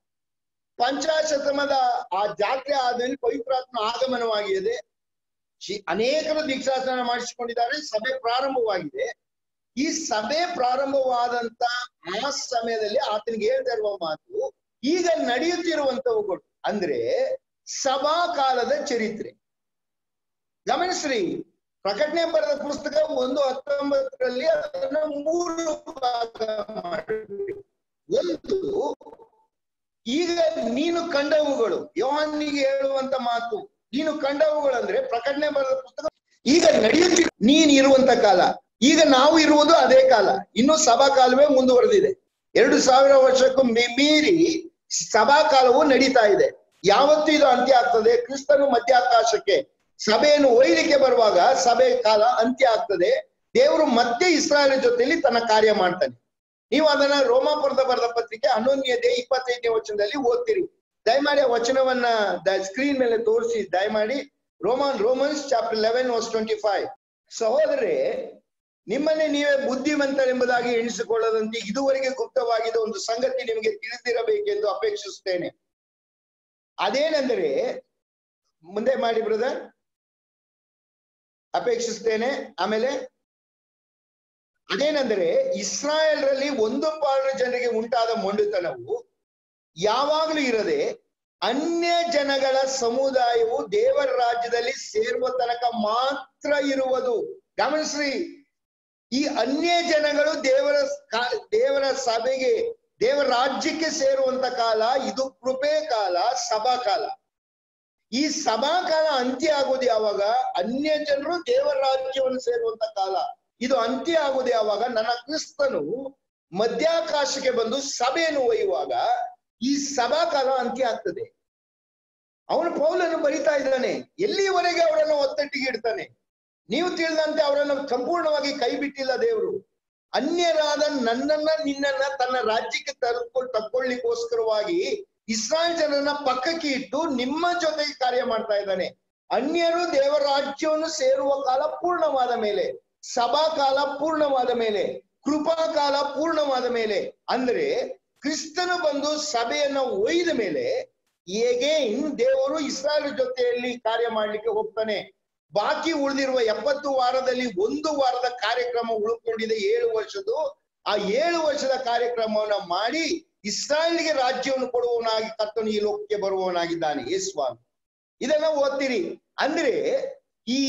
ಪಂಚಾಶತಮದ ಆ ಜಾತ್ರೆ ಆದ್ಮೇಲೆ ಪವಿತ್ರಾತ್ಮ ಆಗಮನವಾಗಿದೆ ಅನೇಕರು ದೀಕ್ಷಾಸ್ನಾನ ಮಾಡಿಸಿಕೊಂಡಿದ್ದಾರೆ ಸಭೆ ಪ್ರಾರಂಭವಾಗಿದೆ ಈ ಸಭೆ ಪ್ರಾರಂಭವಾದಂತ ಆ ಸಮಯದಲ್ಲಿ ಆತನಿಗೆ ಹೇಳ್ತಾ ಇರುವ ಮಾತು ಈಗ ನಡೆಯುತ್ತಿರುವಂತವುಗಳು ಅಂದ್ರೆ ಸಭಾ ಕಾಲದ ಚರಿತ್ರೆ ಗಮನಿಸ್ರಿ ಪ್ರಕಟಣೆ ಬರೆದ ಪುಸ್ತಕ ಒಂದು ಹತ್ತೊಂಬತ್ತರಲ್ಲಿ ಅದನ್ನ ಮೂರು ಭಾಗ ಮಾಡಿದ್ವಿ ಒಂದು ಈಗ ನೀನು ಕಂಡವುಗಳು ಯೋಹಾನಿಗೆ ಹೇಳುವಂತ ಮಾತು ನೀನು ಕಂಡವುಗಳಂದ್ರೆ ಪ್ರಕಟಣೆ ಬರೆದ ಪುಸ್ತಕ ಈಗ ನಡೆಯುತ್ತಿ ನೀನ್ ಇರುವಂತ ಕಾಲ ಈಗ ನಾವು ಇರುವುದು ಅದೇ ಕಾಲ ಇನ್ನು ಸಭಾ ಕಾಲವೇ ಮುಂದುವರೆದಿದೆ ಎರಡು ಸಾವಿರ ವರ್ಷಕ್ಕೂ ಮೀರಿ ಸಭಾ ಕಾಲವು ನಡೀತಾ ಇದೆ ಯಾವತ್ತು ಇದು ಅಂತ್ಯ ಆಗ್ತದೆ ಕ್ರಿಸ್ತನು ಮಧ್ಯಾಕಾಶಕ್ಕೆ ಸಭೆಯನ್ನು ಒಯ್ಲಿಕ್ಕೆ ಬರುವಾಗ ಸಭೆ ಕಾಲ ಅಂತ್ಯ ಆಗ್ತದೆ ದೇವರು ಮತ್ತೆ ಇಸ್ರಾಯೇಲ್ ಜೊತೆಯಲ್ಲಿ ತನ್ನ ಕಾರ್ಯ ಮಾಡ್ತಾನೆ ನೀವು ಅದನ್ನ ರೋಮಾಪುರದ ಬರೆದ ಪತ್ರಿಕೆ ಹನ್ನೊಂದನೇ ದೇ ಇಪ್ಪತ್ತೈದನೇ ವಚನದಲ್ಲಿ ಓದ್ತೀರಿ ದಯಮಾಡಿ ಆ ವಚನವನ್ನ ಸ್ಕ್ರೀನ್ ಮೇಲೆ ತೋರಿಸಿ ದಯಮಾಡಿ Roman Romans chapter eleven verse twenty five ಸಹೋದರೇ ನಿಮ್ಮನ್ನೇ ನೀವೇ ಬುದ್ಧಿವಂತರೆಂಬುದಾಗಿ ಎಣಿಸಿಕೊಳ್ಳದಂತೆ ಇದುವರೆಗೆ ಗುಪ್ತವಾಗಿದ್ದ ಒಂದು ಸಂಗತಿ ನಿಮಗೆ ತಿಳಿದಿರಬೇಕೆಂದು ಅಪೇಕ್ಷಿಸುತ್ತೇನೆ ಅದೇನೆಂದರೆ ಮುಂದೆ ಮಾಡಿ ಬ್ರದರ್ ಅಪೇಕ್ಷಿಸ್ತೇನೆ ಆಮೇಲೆ ಅದೇನೆಂದರೆ ಇಸ್ರಾಯೇಲ್ರಲ್ಲಿ ಒಂದು ಪಾಲು ಜನರಿಗೆ ಉಂಟಾದ ಮೊಂಡುತನವು ಯಾವಾಗಲೂ ಇರದೆ ಅನ್ಯ ಜನಗಳ ಸಮುದಾಯವು ದೇವರ ರಾಜ್ಯದಲ್ಲಿ ಸೇರುವ ತನಕ ಮಾತ್ರ ಇರುವುದು ಗಮನಿಸ್ರಿ ಈ ಅನ್ಯ ಜನಗಳು ದೇವರ ದೇವರ ಸಭೆಗೆ ದೇವರ ರಾಜ್ಯಕ್ಕೆ ಸೇರುವಂತ ಕಾಲ ಇದು ಕೃಪೆ ಕಾಲ ಸಭಾ ಕಾಲ ಈ ಸಭಾ ಕಾಲ ಅಂತ್ಯ ಆಗೋದು ಯಾವಾಗ ಅನ್ಯ ಜನರು ದೇವರ ರಾಜ್ಯವನ್ನು ಸೇರುವಂತ ಕಾಲ ಇದು ಅಂತ್ಯ ಆಗೋದು ಯಾವಾಗ ನನ್ನ ಕ್ರಿಸ್ತನು ಮಧ್ಯಾಕಾಶಕ್ಕೆ ಬಂದು ಸಭೆಯನ್ನು ಒಯ್ಯುವಾಗ ಈ ಸಭಾ ಕಾಲ ಅಂತ್ಯ ಆಗ್ತದೆ ಅವನು ಪೌಲನ್ನು ಬರಿತಾ ಇದ್ದಾನೆ ಎಲ್ಲಿವರೆಗೆ ಅವರನ್ನು ಒತ್ತಟ್ಟಿಗೆ ಇಡ್ತಾನೆ ನೀವು ತಿಳಿದಂತೆ ಅವರನ್ನು ಸಂಪೂರ್ಣವಾಗಿ ಕೈ ಬಿಟ್ಟಿಲ್ಲ ದೇವರು ಅನ್ಯರಾದ ನನ್ನನ್ನ ನಿನ್ನನ್ನ ತನ್ನ ರಾಜ್ಯಕ್ಕೆ ತರ್ಕೊಂಡು ತಕ್ಕೊಳ್ಳಿಕ್ಕೋಸ್ಕರವಾಗಿ ಇಸ್ರಾಯೇಲ್ ಜನರನ್ನ ಪಕ್ಕಕ್ಕೆ ಇಟ್ಟು ನಿಮ್ಮ ಜೊತೆಗೆ ಕಾರ್ಯ ಮಾಡ್ತಾ ಇದ್ದಾನೆ ಅನ್ಯರು ದೇವರ ರಾಜ್ಯವನ್ನು ಸೇರುವ ಕಾಲ ಪೂರ್ಣವಾದ ಮೇಲೆ ಸಭಾ ಕಾಲ ಪೂರ್ಣವಾದ ಮೇಲೆ ಕೃಪಾ ಕಾಲ ಪೂರ್ಣವಾದ ಮೇಲೆ ಅಂದ್ರೆ ಕ್ರಿಸ್ತನು ಬಂದು ಸಭೆಯನ್ನ ಒಯ್ದ ಮೇಲೆ ಹೇಗೇನ್ ದೇವರು ಇಸ್ರಾಯೇಲ್ ಜೊತೆಯಲ್ಲಿ ಕಾರ್ಯ ಮಾಡ್ಲಿಕ್ಕೆ ಹೋಗ್ತಾನೆ ಬಾಕಿ ಉಳಿದಿರುವ ಎಪ್ಪತ್ತು ವಾರದಲ್ಲಿ ಒಂದು ವಾರದ ಕಾರ್ಯಕ್ರಮ ಉಳ್ಕೊಂಡಿದೆ ಏಳು ವರ್ಷದ್ದು ಆ ಏಳು ವರ್ಷದ ಕಾರ್ಯಕ್ರಮವನ್ನ ಮಾಡಿ ಇಸ್ರಾಯೇಲ್ಗೆ ರಾಜ್ಯವನ್ನು ಕೊಡುವವನಾಗಿ ಕರ್ತನು ಈ ಲೋಕಕ್ಕೆ ಬರುವವನಾಗಿದ್ದಾನೆ ಯೇಸ್ವಾಮಿ ಇದನ್ನ ಓದ್ತೀರಿ ಅಂದ್ರೆ ಈ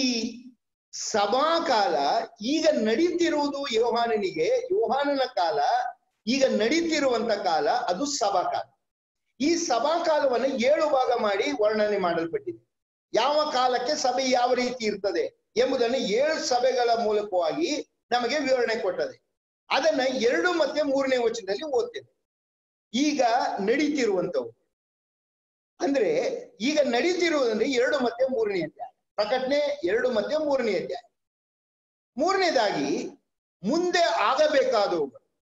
ಸಭಾಕಾಲ ಈಗ ನಡೀತಿರುವುದು ಯೋಹಾನನಿಗೆ ಯೋಹಾನನ ಕಾಲ ಈಗ ನಡೀತಿರುವಂತ ಕಾಲ ಅದು ಸಭಾಕಾಲ ಈ ಸಭಾಕಾಲವನ್ನು ಏಳು ಭಾಗ ಮಾಡಿ ವರ್ಣನೆ ಮಾಡಲ್ಪಟ್ಟಿದೆ ಯಾವ ಕಾಲಕ್ಕೆ ಸಭೆ ಯಾವ ರೀತಿ ಇರ್ತದೆ ಎಂಬುದನ್ನು ಏಳು ಸಭೆಗಳ ಮೂಲಕವಾಗಿ ನಮಗೆ ವಿವರಣೆ ಕೊಟ್ಟದೆ ಅದನ್ನ ಎರಡು ಮತ್ತೆ ಮೂರನೇ ವಚನದಲ್ಲಿ ಓದ್ತೇವೆ ಈಗ ನಡೀತಿರುವಂತವು ಅಂದ್ರೆ ಈಗ ನಡೀತಿರುವುದಂದ್ರೆ ಎರಡು ಮತ್ತೆ ಮೂರನೇ ಅಧ್ಯಾಯ ಪ್ರಕಟಣೆ ಎರಡು ಮತ್ತೆ ಮೂರನೇ ಅಧ್ಯಾಯ ಮೂರನೇದಾಗಿ ಮುಂದೆ ಆಗಬೇಕಾದವುಗಳು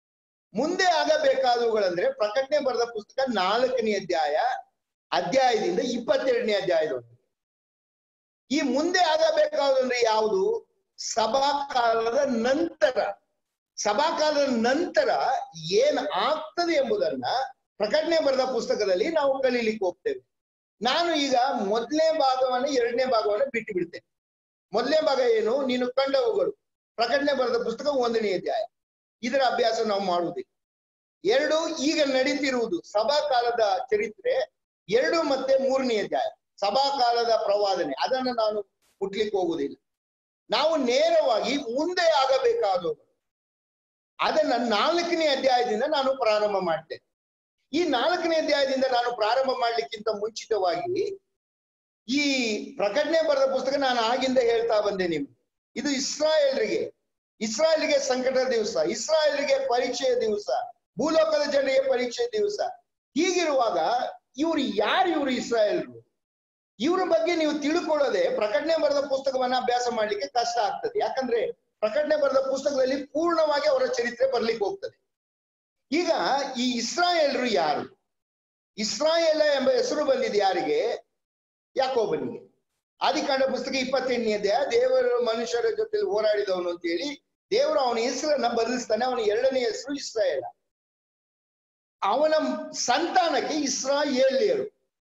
ಮುಂದೆ ಆಗಬೇಕಾದವುಗಳಂದ್ರೆ ಪ್ರಕಟಣೆ ಬರೆದ ಪುಸ್ತಕ ನಾಲ್ಕನೇ ಅಧ್ಯಾಯ ಅಧ್ಯಾಯದಿಂದ ಇಪ್ಪತ್ತೆರಡನೇ ಅಧ್ಯಾಯದವರೆಗೆ ಈ ಮುಂದೆ ಆಗಬೇಕಾದಂದ್ರೆ ಯಾವುದು ಸಭಾಕಾಲದ ನಂತರ ಸಭಾಕಾಲದ ನಂತರ ಏನ್ ಆಗ್ತದೆ ಎಂಬುದನ್ನ ಪ್ರಕಟಣೆ ಬರೆದ ಪುಸ್ತಕದಲ್ಲಿ ನಾವು ಕಲೀಲಿಕ್ಕೆ ಹೋಗ್ತೇವೆ ನಾನು ಈಗ ಮೊದಲನೇ ಭಾಗವನ್ನ ಎರಡನೇ ಭಾಗವನ್ನ ಬಿಟ್ಟು ಬಿಡ್ತೇನೆ ಮೊದಲನೇ ಭಾಗ ಏನು ನೀನು ಕಂಡವುಗಳು ಪ್ರಕಟಣೆ ಬರೆದ ಪುಸ್ತಕ ಒಂದನೇ ಅಧ್ಯಾಯ ಇದರ ಅಭ್ಯಾಸ ನಾವು ಮಾಡುವುದಿಲ್ಲ ಎರಡು ಈಗ ನಡೀತಿರುವುದು ಸಭಾಕಾಲದ ಚರಿತ್ರೆ ಎರಡು ಮತ್ತೆ ಮೂರನೇ ಅಧ್ಯಾಯ ಸಭಾಕಾಲದ ಪ್ರವಾದನೆ ಅದನ್ನು ನಾನು ಮುಟ್ಲಿಕ್ಕೆ ಹೋಗುವುದಿಲ್ಲ ನಾವು ನೇರವಾಗಿ ಮುಂದೆ ಆಗಬೇಕಾದವು ಅದನ್ನ ನಾಲ್ಕನೇ ಅಧ್ಯಾಯದಿಂದ ನಾನು ಪ್ರಾರಂಭ ಮಾಡ್ತೇನೆ ಈ ನಾಲ್ಕನೇ ಅಧ್ಯಾಯದಿಂದ ನಾನು ಪ್ರಾರಂಭ ಮಾಡ್ಲಿಕ್ಕಿಂತ ಮುಂಚಿತವಾಗಿ ಈ ಪ್ರಕಟಣೆ ಬರೆದ ಪುಸ್ತಕ ನಾನು ಆಗಿಂದ ಹೇಳ್ತಾ ಬಂದೆ ನಿಮ್ಗೆ ಇದು ಇಸ್ರಾಯೇಲ್ರಿಗೆ ಇಸ್ರಾಯೇಲ್ಗೆ ಸಂಕಟದ ದಿವಸ ಇಸ್ರಾಯೇಲ್ರಿಗೆ ಪರೀಕ್ಷೆಯ ದಿವಸ ಭೂಲೋಕದ ಜನರಿಗೆ ಪರೀಕ್ಷೆಯ ದಿವಸ ಹೀಗಿರುವಾಗ ಇವ್ರು ಯಾರು ಇವರು ಇಸ್ರಾಯೇಲ್ರು ಇವ್ರ ಬಗ್ಗೆ ನೀವು ತಿಳ್ಕೊಳ್ಳೋದೆ ಪ್ರಕಟಣೆ ಬರೆದ ಪುಸ್ತಕವನ್ನ ಅಭ್ಯಾಸ ಮಾಡ್ಲಿಕ್ಕೆ ಕಷ್ಟ ಆಗ್ತದೆ ಯಾಕಂದ್ರೆ ಪ್ರಕಟಣೆ ಬರೆದ ಪುಸ್ತಕದಲ್ಲಿ ಪೂರ್ಣವಾಗಿ ಅವರ ಚರಿತ್ರೆ ಬರ್ಲಿಕ್ಕೆ ಹೋಗ್ತದೆ ಈಗ ಈ ಇಸ್ರಾಯೇಲ್ರು ಯಾರು ಇಸ್ರಾಯೇಲ ಎಂಬ ಹೆಸರು ಬಂದಿದೆ ಯಾರಿಗೆ ಯಾಕೋಬನಿಗೆ ಆದಿಕಾಂಡ ಪುಸ್ತಕ ಇಪ್ಪತ್ತೆಂಟನೇ ಅಧ್ಯಾಯ ದೇವರು ಮನುಷ್ಯರ ಜೊತೆ ಹೋರಾಡಿದವನು ಅಂತ ಹೇಳಿ ದೇವರು ಅವನ ಹೆಸರನ್ನ ಬದಲಿಸ್ತಾನೆ ಅವನ ಎರಡನೇ ಹೆಸರು ಇಸ್ರಾಯೇಲ ಅವನ ಸಂತಾನಕ್ಕೆ ಇಸ್ರಾಯೇಲಿಯರು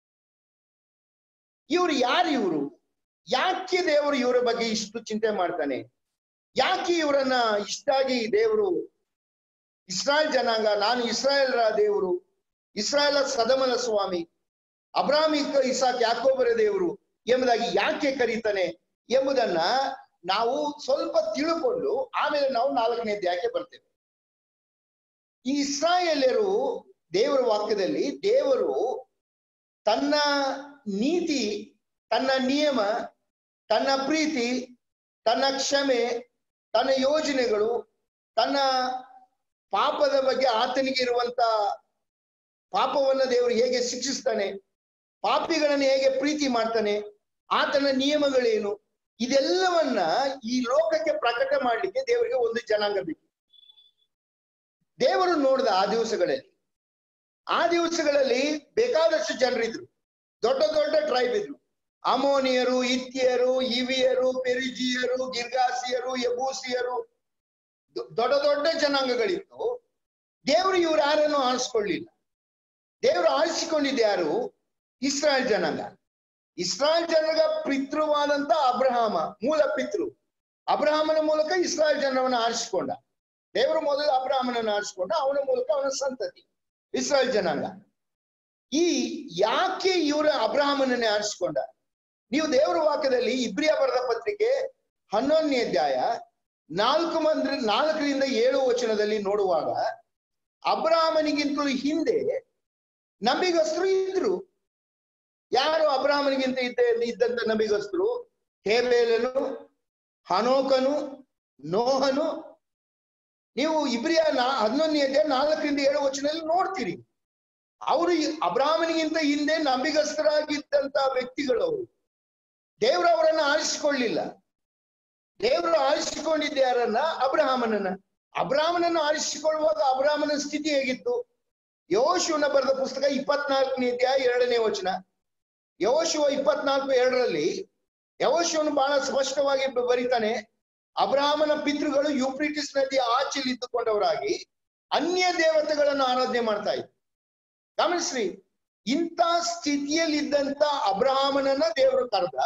ಇವರು ಯಾರು ಇವರು ಯಾಕೆ ದೇವರು ಇವರ ಬಗ್ಗೆ ಇಷ್ಟು ಚಿಂತೆ ಮಾಡ್ತಾನೆ ಯಾಕೆ ಇವರನ್ನ ಇಷ್ಟಾಗಿ ದೇವರು ಇಸ್ರಾಯೇಲ್ ಜನಾಂಗ ನಾನು ಇಸ್ರಾಯೇಲ್ರ ದೇವರು ಇಸ್ರಾಯೇಲ ಸದಮನ ಸ್ವಾಮಿ ಅಬ್ರಾಮಿಕ ಇಸಾಕ್ ಯಾಕೋಬರ ದೇವರು ಎಂಬುದಾಗಿ ಯಾಕೆ ಕರೀತಾನೆ ಎಂಬುದನ್ನ ನಾವು ಸ್ವಲ್ಪ ತಿಳ್ಕೊಂಡು ಆಮೇಲೆ ನಾವು ನಾಲ್ಕನೇ ಅಧ್ಯಾಯಕ್ಕೆ ಬರ್ತೇವೆ ಈ ಇಸ್ರಾಯೇಲ್ಯರು ದೇವರ ವಾಕ್ಯದಲ್ಲಿ ದೇವರು ತನ್ನ ನೀತಿ ತನ್ನ ನಿಯಮ ತನ್ನ ಪ್ರೀತಿ ತನ್ನ ಕ್ಷಮೆ ತನ್ನ ಯೋಜನೆಗಳು ತನ್ನ ಪಾಪದ ಬಗ್ಗೆ ಆತನಿಗೆ ಇರುವಂತ ಪಾಪವನ್ನ ದೇವರು ಹೇಗೆ ಶಿಕ್ಷಿಸ್ತಾನೆ ಪಾಪಿಗಳನ್ನು ಹೇಗೆ ಪ್ರೀತಿ ಮಾಡ್ತಾನೆ ಆತನ ನಿಯಮಗಳೇನು ಇದೆಲ್ಲವನ್ನ ಈ ಲೋಕಕ್ಕೆ ಪ್ರಕಟ ಮಾಡ್ಲಿಕ್ಕೆ ದೇವರಿಗೆ ಒಂದು ಜನಾಂಗ ಬೇಕು ದೇವರು ನೋಡಿದ ಆ ದಿವಸಗಳಲ್ಲಿ ಆ ದಿವಸಗಳಲ್ಲಿ ಬೇಕಾದಷ್ಟು ಜನರಿದ್ರು ದೊಡ್ಡ ದೊಡ್ಡ ಟ್ರೈಬ್ ಇದ್ರು ಅಮೋನಿಯರು ಇತ್ಯರು ಇವಿಯರು ಪೆರಿಜಿಯರು ಗಿರ್ಗಾಸಿಯರು ಯಬೂಸಿಯರು ದೊಡ್ಡ ದೊಡ್ಡ ಜನಾಂಗಗಳಿತ್ತು ದೇವರು ಇವ್ರು ಯಾರನ್ನು ಆರಿಸ್ಕೊಳ್ಳಿಲ್ಲ ದೇವರು ಆರಿಸಿಕೊಂಡಿದ್ದು ಯಾರು ಇಸ್ರಾಯೇಲ್ ಜನಾಂಗ ಇಸ್ರಾಯೇಲ್ ಜನಾಂಗ ಪಿತೃವಾದಂತ ಅಬ್ರಹಾಮ ಮೂಲ ಪಿತೃ ಅಬ್ರಹಾಮನ ಮೂಲಕ ಇಸ್ರಾಯೇಲ್ ಜನವನ್ನ ಆರಿಸಿಕೊಂಡ ದೇವರು ಮೊದಲು ಅಬ್ರಹಾಮನನ್ನು ಆರಿಸಿಕೊಂಡ ಅವನ ಮೂಲಕ ಅವನ ಸಂತತಿ ಇಸ್ರಾಯೇಲ್ ಜನಾಂಗ ಈ ಯಾಕೆ ಇವರ ಅಬ್ರಹಾಮನನ್ನೇ ಆರಿಸಿಕೊಂಡ ನೀವು ದೇವರ ವಾಕ್ಯದಲ್ಲಿ ಇಬ್ರಿಯ ಬರೆದ ಪತ್ರಿಕೆ ಹನ್ನೊಂದನೇ ಅಧ್ಯಾಯ ನಾಲ್ಕು ಮಂದಿ ನಾಲ್ಕರಿಂದ ಏಳು ವಚನದಲ್ಲಿ ನೋಡುವಾಗ ಅಬ್ರಾಹ್ಮನಿಗಿಂತಲೂ ಹಿಂದೆ ನಂಬಿಗಸ್ತರು ಇದ್ರು ಯಾರು ಅಬ್ರಾಹ್ಮನಿಗಿಂತ ಇದ್ದ ಇದ್ದಂತ ನಂಬಿಗಸ್ತರು ಹೇಬೇಲನು ಹನೋಕನು ನೋಹನು ನೀವು ಇಬ್ರಿಯ ನಾ ಹನ್ನೊಂದನೇ ಅಧ್ಯಾಯ ನಾಲ್ಕರಿಂದ ಏಳು ವಚನದಲ್ಲಿ ನೋಡ್ತೀರಿ ಅವರು ಅಬ್ರಾಹ್ಮನಿಗಿಂತ ಹಿಂದೆ ನಂಬಿಗಸ್ತರಾಗಿದ್ದಂತ ವ್ಯಕ್ತಿಗಳು ಅವರು ದೇವರು ಅವರನ್ನ ಆರಿಸಿಕೊಳ್ಳಿಲ್ಲ ದೇವರು ಆರಿಸಿಕೊಂಡಿದ್ದ ಯಾರನ್ನ ಅಬ್ರಹಾಮನನ್ನ ಅಬ್ರಾಹ್ಮನನ್ನು ಆರಿಸಿಕೊಳ್ಳುವಾಗ ಅಬ್ರಾಹ್ಮನ ಸ್ಥಿತಿ ಹೇಗಿತ್ತು ಯೋಶುವನ ಬರೆದ ಪುಸ್ತಕ ಇಪ್ಪತ್ನಾಲ್ಕನೇ ಅಧ್ಯಾಯ ಎರಡನೇ ವಚನ ಯೋಶುವ ಇಪ್ಪತ್ನಾಲ್ಕು ಎರಡರಲ್ಲಿ ಯೋಶುವನು ಬಹಳ ಸ್ಪಷ್ಟವಾಗಿ ಬರೀತಾನೆ ಅಬ್ರಾಹ್ಮನ ಪಿತೃಗಳು ಯೂಪ್ರಿಟಿಸ್ ನದಿ ಆಚೆಲಿ ಇದ್ದುಕೊಂಡವರಾಗಿ ಅನ್ಯ ದೇವತೆಗಳನ್ನು ಆರಾಧನೆ ಮಾಡ್ತಾ ಇದ್ರು ಗಮನಿಸ್ರಿ ಇಂಥ ಸ್ಥಿತಿಯಲ್ಲಿದ್ದಂತ ಅಬ್ರಹಾಮನನ್ನ ದೇವರು ಕರೆದ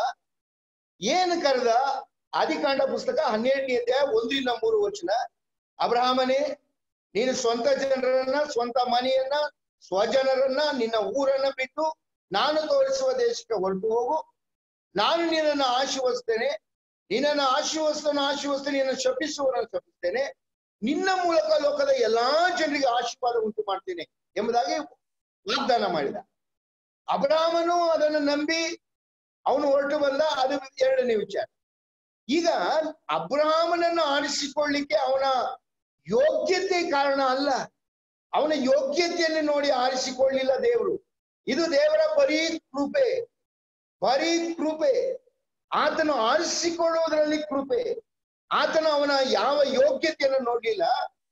ಏನು ಕರೆದ ಆದಿಕಾಂಡ ಪುಸ್ತಕ ಹನ್ನೆರಡನೇ ಅಧ್ಯಾಯ ಒಂದರಿಂದ ಮೂರು ವಚನ ಅಬ್ರಹಾಮನೇ ನೀನು ಸ್ವಂತ ಜನರನ್ನ ಸ್ವಂತ ಮನೆಯನ್ನ ಸ್ವಜನರನ್ನ ನಿನ್ನ ಊರನ್ನ ಬಿಟ್ಟು ನಾನು ತೋರಿಸುವ ದೇಶಕ್ಕೆ ಹೊರಟು ಹೋಗು ನಾನು ನಿನ್ನನ್ನು ಆಶೀರ್ವಸ್ತೇನೆ ನಿನ್ನನ್ನು ಆಶೀರ್ವಸ್ತನ ಆಶೀರ್ವಸ್ತೇನೆ ನಿನ್ನನ್ನು ಶಪಿಸುವವರನ್ನು ಶಪಿಸ್ತೇನೆ ನಿನ್ನ ಮೂಲಕ ಲೋಕದ ಎಲ್ಲಾ ಜನರಿಗೆ ಆಶೀರ್ವಾದ ಉಂಟು ಮಾಡ್ತೇನೆ ಎಂಬುದಾಗಿ ವಾಗ್ದಾನ ಮಾಡಿದ ಅಬ್ರಾಹ್ಮನು ಅದನ್ನು ನಂಬಿ ಅವನು ಹೊರಟು ಬಂದ ಅದು ಎರಡನೇ ವಿಚಾರ ಈಗ ಅಬ್ರಾಹ್ಮನನ್ನು ಆರಿಸಿಕೊಳ್ಳಿಕ್ಕೆ ಅವನ ಯೋಗ್ಯತೆ ಕಾರಣ ಅಲ್ಲ ಅವನ ಯೋಗ್ಯತೆಯನ್ನು ನೋಡಿ ಆರಿಸಿಕೊಳ್ಳಿಲ್ಲ ದೇವರು ಇದು ದೇವರ ಬರೀ ಕೃಪೆ ಬರೀ ಕೃಪೆ ಆತನು ಆರಿಸಿಕೊಳ್ಳುವುದರಲ್ಲಿ ಕೃಪೆ ಆತನು ಅವನ ಯಾವ ಯೋಗ್ಯತೆಯನ್ನು ನೋಡ್ಲಿಲ್ಲ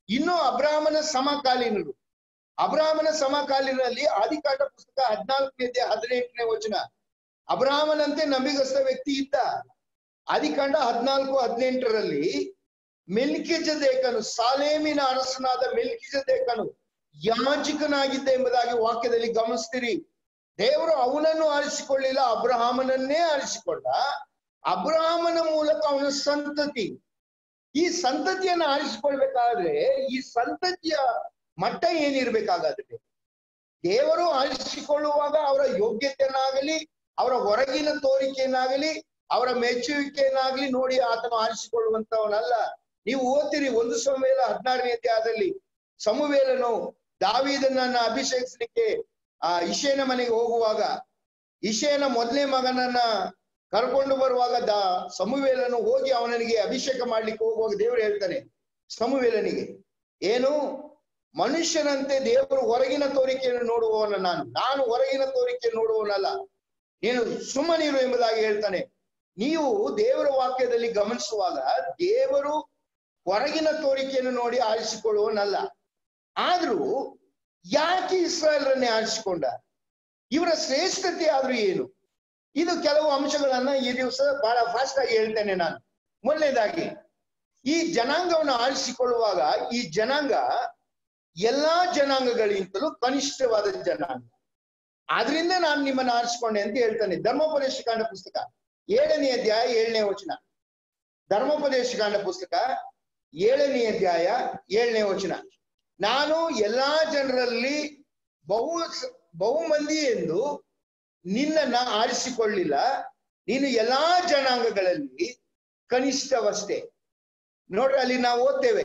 ಇನ್ನು ಅಬ್ರಾಹ್ಮನ ಸಮಕಾಲೀನರು ಅಬ್ರಾಹ್ಮನ ಸಮಕಾಲೀನಲ್ಲಿ ಆದಿಕಾಂಡ ಪುಸ್ತಕ ಹದಿನಾಲ್ಕನೇ ಹದಿನೆಂಟನೇ ವಚನ ಅಬ್ರಾಹ್ಮನಂತೆ ನಂಬಿಗಸ್ತ ವ್ಯಕ್ತಿ ಇದ್ದ ಆದಿಕಾಂಡ ಹದಿನಾಲ್ಕು ಹದಿನೆಂಟರಲ್ಲಿ ಮೆಲ್ಕಿಜದೇಕನು ಸಾಲೇಮಿನ ಅರಸನಾದ ಮೆಲ್ಕಿಜದೇಕನು ಯಾಜಕನಾಗಿದ್ದ ಎಂಬುದಾಗಿ ವಾಕ್ಯದಲ್ಲಿ ಗಮನಿಸ್ತೀರಿ ದೇವರು ಅವನನ್ನು ಆರಿಸಿಕೊಳ್ಳಿಲ್ಲ ಅಬ್ರಹಾಮನನ್ನೇ ಆರಿಸಿಕೊಂಡ ಅಬ್ರಹಾಮನ ಮೂಲಕ ಅವನ ಸಂತತಿ ಈ ಸಂತತಿಯನ್ನ ಆರಿಸಿಕೊಳ್ಬೇಕಾದ್ರೆ ಈ ಸಂತತಿಯ ಮಟ್ಟ ಏನಿರ್ಬೇಕಾಗಾದ್ರೆ ದೇವರು ಆರಿಸಿಕೊಳ್ಳುವಾಗ ಅವರ ಯೋಗ್ಯತೆಯನ್ನಾಗಲಿ ಅವರ ಹೊರಗಿನ ತೋರಿಕೆಯನ್ನಾಗಲಿ ಅವರ ಮೆಚ್ಚುವಿಕೆಯನ್ನಾಗಲಿ ನೋಡಿ ಆತನು ಆರಿಸಿಕೊಳ್ಳುವಂತವನಲ್ಲ ನೀವು ಓದ್ತೀರಿ ಒಂದು ಸಮಯದ ಹದಿನಾರನೇ ಅಧ್ಯಾಯದಲ್ಲಿ ಸಮುವೇಲನು ದಾವಿದನನ್ನ ಅಭಿಷೇಕಿಸಲಿಕ್ಕೆ ಆ ಇಶೇನ ಮನೆಗೆ ಹೋಗುವಾಗ ಇಶೇನ ಮೊದಲನೇ ಮಗನನ್ನ ಕರ್ಕೊಂಡು ಬರುವಾಗ ದ ಸಮುವೇಲನು ಹೋಗಿ ಅವನಿಗೆ ಅಭಿಷೇಕ ಮಾಡ್ಲಿಕ್ಕೆ ಹೋಗುವಾಗ ದೇವರು ಹೇಳ್ತಾನೆ ಸಮುವೇಲನಿಗೆ ಏನು ಮನುಷ್ಯನಂತೆ ದೇವರು ಹೊರಗಿನ ತೋರಿಕೆಯನ್ನು ನೋಡುವವನ ನಾನು ನಾನು ಹೊರಗಿನ ತೋರಿಕೆ ನೋಡುವವನಲ್ಲ ನೀನು ಸುಮ್ಮನಿರು ಎಂಬುದಾಗಿ ಹೇಳ್ತಾನೆ ನೀವು ದೇವರ ವಾಕ್ಯದಲ್ಲಿ ಗಮನಿಸುವಾಗ ದೇವರು ಹೊರಗಿನ ತೋರಿಕೆಯನ್ನು ನೋಡಿ ಆರಿಸಿಕೊಳ್ಳುವನಲ್ಲ ಆದ್ರೂ ಯಾಕೆ ಇಸ್ರಾಯೇಲ್ರನ್ನೇ ಆರಿಸಿಕೊಂಡ ಇವರ ಶ್ರೇಷ್ಠತೆ ಆದ್ರೂ ಏನು ಇದು ಕೆಲವು ಅಂಶಗಳನ್ನ ಈ ದಿವಸ ಬಹಳ ಫಾಸ್ಟ್ ಆಗಿ ಹೇಳ್ತೇನೆ ನಾನು ಮೊದಲನೇದಾಗಿ ಈ ಜನಾಂಗವನ್ನು ಆರಿಸಿಕೊಳ್ಳುವಾಗ ಈ ಜನಾಂಗ ಎಲ್ಲಾ ಜನಾಂಗಗಳಿಗಿಂತಲೂ ಕನಿಷ್ಠವಾದ ಜನಾಂಗ ಆದ್ರಿಂದ ನಾನು ನಿಮ್ಮನ್ನ ಆರಿಸಿಕೊಂಡೆ ಅಂತ ಹೇಳ್ತಾನೆ ಧರ್ಮೋಪದೇಶ ಕಾಂಡ ಪುಸ್ತಕ ಏಳನೇ ಅಧ್ಯಾಯ ಏಳನೇ ವಚನ ಧರ್ಮೋಪದೇಶ ಕಾಂಡ ಪುಸ್ತಕ ಏಳನೇ ಅಧ್ಯಾಯ ಏಳನೇ ವಚನ ನಾನು ಎಲ್ಲಾ ಜನರಲ್ಲಿ ಬಹು ಬಹು ಮಂದಿ ಎಂದು ನಿನ್ನನ್ನ ಆರಿಸಿಕೊಳ್ಳಿಲ್ಲ ನೀನು ಎಲ್ಲಾ ಜನಾಂಗಗಳಲ್ಲಿ ಕನಿಷ್ಠವಷ್ಟೇ ನೋಡ್ರಿ ಅಲ್ಲಿ ನಾವು ಓದ್ತೇವೆ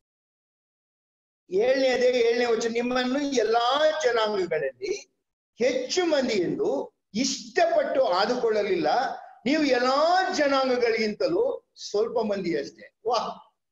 ಏಳನೇ ಅದೇ ಏಳನೇ ವಚನ ನಿಮ್ಮನ್ನು ಎಲ್ಲಾ ಜನಾಂಗಗಳಲ್ಲಿ ಹೆಚ್ಚು ಮಂದಿ ಎಂದು ಇಷ್ಟಪಟ್ಟು ಆದುಕೊಳ್ಳಲಿಲ್ಲ ನೀವು ಎಲ್ಲಾ ಜನಾಂಗಗಳಿಗಿಂತಲೂ ಸ್ವಲ್ಪ ಮಂದಿ ಅಷ್ಟೇ ವಾಹ್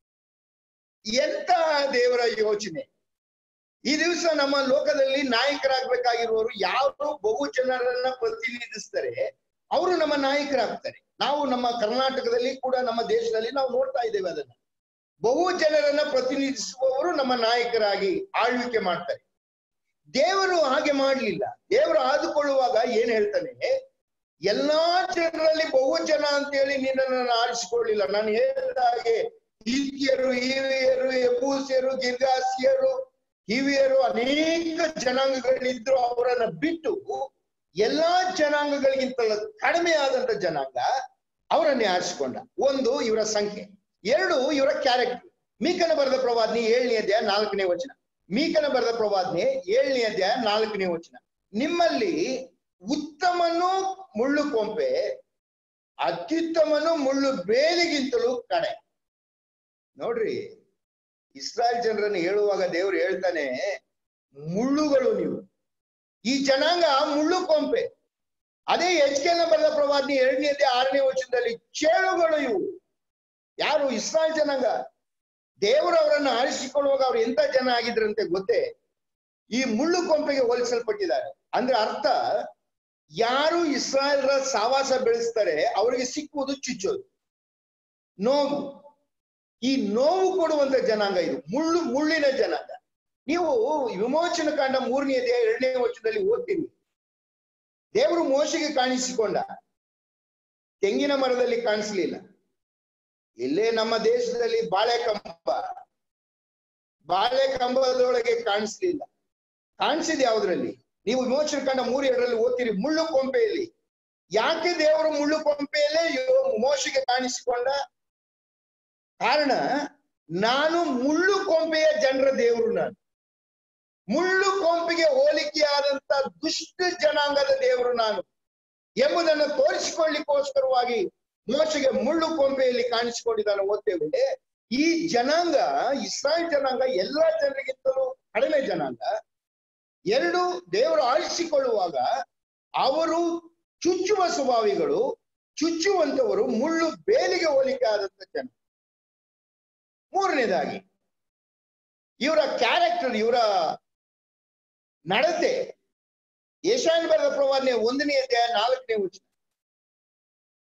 ಎಂತ ದೇವರ ಯೋಚನೆ ಈ ದಿವಸ ನಮ್ಮ ಲೋಕದಲ್ಲಿ ನಾಯಕರಾಗ್ಬೇಕಾಗಿರುವವರು ಯಾರು ಬಹು ಜನರನ್ನ ಪ್ರತಿನಿಧಿಸ್ತಾರೆ ಅವರು ನಮ್ಮ ನಾಯಕರಾಗ್ತಾರೆ ನಾವು ನಮ್ಮ ಕರ್ನಾಟಕದಲ್ಲಿ ಕೂಡ ನಮ್ಮ ದೇಶದಲ್ಲಿ ನಾವು ನೋಡ್ತಾ ಇದ್ದೇವೆ ಅದನ್ನ ಬಹು ಜನರನ್ನ ಪ್ರತಿನಿಧಿಸುವವರು ನಮ್ಮ ನಾಯಕರಾಗಿ ಆಳ್ವಿಕೆ ಮಾಡ್ತಾರೆ ದೇವರು ಹಾಗೆ ಮಾಡ್ಲಿಲ್ಲ ದೇವರು ಆದುಕೊಳ್ಳುವಾಗ ಏನ್ ಹೇಳ್ತಾನೆ ಎಲ್ಲಾ ಜನರಲ್ಲಿ ಬಹು ಜನ ಅಂತೇಳಿ ನಿನ್ನನ್ನು ಆರಿಸಿಕೊಳ್ಳಿಲ್ಲ ನಾನು ಹೇಳಿದ ಹಾಗೆ ಹಿರಿಯರು ಹಿರಿಯರು ಎಬೂಸಿಯರು ಗಿರ್ಗಾಸಿಯರು ಹಿವಿಯರು ಅನೇಕ ಜನಾಂಗಗಳಿದ್ರು ಅವರನ್ನ ಬಿಟ್ಟು ಎಲ್ಲಾ ಜನಾಂಗಗಳಿಗಿಂತ ಕಡಿಮೆ ಆದಂತ ಜನಾಂಗ ಅವರನ್ನೇ ಆರಿಸಿಕೊಂಡ ಒಂದು ಇವರ ಸಂಖ್ಯೆ ಎರಡು ಇವರ ಕ್ಯಾರೆಕ್ಟರ್ ಮೀಕನ ಬರೆದ ಪ್ರವಾದನೆ ಏಳನೇ ಅಧ್ಯಾಯ ನಾಲ್ಕನೇ ವಚನ ಮೀಕನ ಬರೆದ ಪ್ರವಾದನೆ ಏಳನೇ ಅಧ್ಯಾಯ ನಾಲ್ಕನೇ ವಚನ ನಿಮ್ಮಲ್ಲಿ ಉತ್ತಮನು ಮುಳ್ಳು ಕೊಂಪೆ ಅತ್ಯುತ್ತಮನು ಮುಳ್ಳು ಬೇಲಿಗಿಂತಲೂ ಕಡೆ ನೋಡ್ರಿ ಇಸ್ರಾಯೇಲ್ ಜನರನ್ನು ಹೇಳುವಾಗ ದೇವ್ರು ಹೇಳ್ತಾನೆ ಮುಳ್ಳುಗಳು ನೀವು ಈ ಜನಾಂಗ ಮುಳ್ಳು ಕೊಂಪೆ ಅದೇ ಎಚ್ಕೆನ ಬರೆದ ಪ್ರವಾದನೆ ಎರಡನೇ ಆರನೇ ವಚನದಲ್ಲಿ ಚೇಳುಗಳು ಇವು ಯಾರು ಇಸ್ರಾಯೇಲ್ ಜನಾಂಗ ದೇವರು ಅವರನ್ನು ಆರಿಸಿಕೊಳ್ಳುವಾಗ ಅವ್ರು ಎಂತ ಜನ ಆಗಿದ್ರಂತೆ ಗೊತ್ತೇ ಈ ಮುಳ್ಳು ಕೊಂಪೆಗೆ ಹೋಲಿಸಲ್ಪಟ್ಟಿದ್ದಾರೆ ಅಂದ್ರೆ ಅರ್ಥ ಯಾರು ಇಸ್ರಾಯೇಲ್ರ ಸಾವಾಸ ಬೆಳೆಸ್ತಾರೆ ಅವರಿಗೆ ಸಿಕ್ಕುವುದು ಚುಚ್ಚೋದು ನೋವು ಈ ನೋವು ಕೊಡುವಂತ ಜನಾಂಗ ಇದು ಮುಳ್ಳು ಮುಳ್ಳಿನ ಜನಾಂಗ ನೀವು ವಿಮೋಚನ ಕಾಂಡ ಮೂರನೇ ಅಧ್ಯಾಯ ಎರಡನೇ ವಚನದಲ್ಲಿ ಓದ್ತೀನಿ ದೇವರು ಮೋಶಿಗೆ ಕಾಣಿಸಿಕೊಂಡ ತೆಂಗಿನ ಮರದಲ್ಲಿ ಕಾಣಿಸ್ಲಿಲ್ಲ ಇಲ್ಲೇ ನಮ್ಮ ದೇಶದಲ್ಲಿ ಬಾಳೆ ಕಂಬ ಬಾಳೆ ಕಂಬದೊಳಗೆ ಕಾಣಿಸ್ಲಿಲ್ಲ ಕಾಣಿಸಿದೆ ಯಾವ್ದ್ರಲ್ಲಿ ನೀವು ವಿಮೋಚನ ಕಂಡ ಮೂರು ಎರಡರಲ್ಲಿ ಓದ್ತೀರಿ ಮುಳ್ಳು ಕೊಂಪೆಯಲ್ಲಿ ಯಾಕೆ ದೇವರು ಮುಳ್ಳು ಕೊಂಪೆಯಲ್ಲೇ ಮೋಶಿಗೆ ಕಾಣಿಸಿಕೊಂಡ ಕಾರಣ ನಾನು ಮುಳ್ಳು ಕೊಂಪೆಯ ಜನರ ದೇವರು ನಾನು ಮುಳ್ಳು ಕೊಂಪಿಗೆ ಹೋಲಿಕೆಯಾದಂತ ದುಷ್ಟ ಜನಾಂಗದ ದೇವರು ನಾನು ಎಂಬುದನ್ನು ತೋರಿಸಿಕೊಳ್ಳಿಕ್ಕೋಸ್ಕರವಾಗಿ ಮೋಶಿಗೆ ಮುಳ್ಳು ಕೊಂಪೆಯಲ್ಲಿ ಕಾಣಿಸಿಕೊಂಡಿದ್ದಾನೆ ಓದ್ತೇವೆ ಈ ಜನಾಂಗ ಇಸ್ರಾಯೇಲ್ ಜನಾಂಗ ಎಲ್ಲಾ ಜನರಿಗಿಂತಲೂ ಕಡಿಮೆ ಜನಾಂಗ ಎರಡು ದೇವರು ಆಳಿಸಿಕೊಳ್ಳುವಾಗ ಅವರು ಚುಚ್ಚುವ ಸ್ವಭಾವಿಗಳು ಚುಚ್ಚುವಂತವರು ಮುಳ್ಳು ಬೇಲಿಗೆ ಹೋಲಿಕೆ ಆದಂತ ಜನ ಮೂರನೇದಾಗಿ ಇವರ ಕ್ಯಾರೆಕ್ಟರ್ ಇವರ ನಡತೆ ಯಶಾನ್ ಬರೆದ ಪ್ರವಾದನೆ ಒಂದನೇ ಅಧ್ಯಾಯ ನಾಲ್ಕನೇ ವಚನ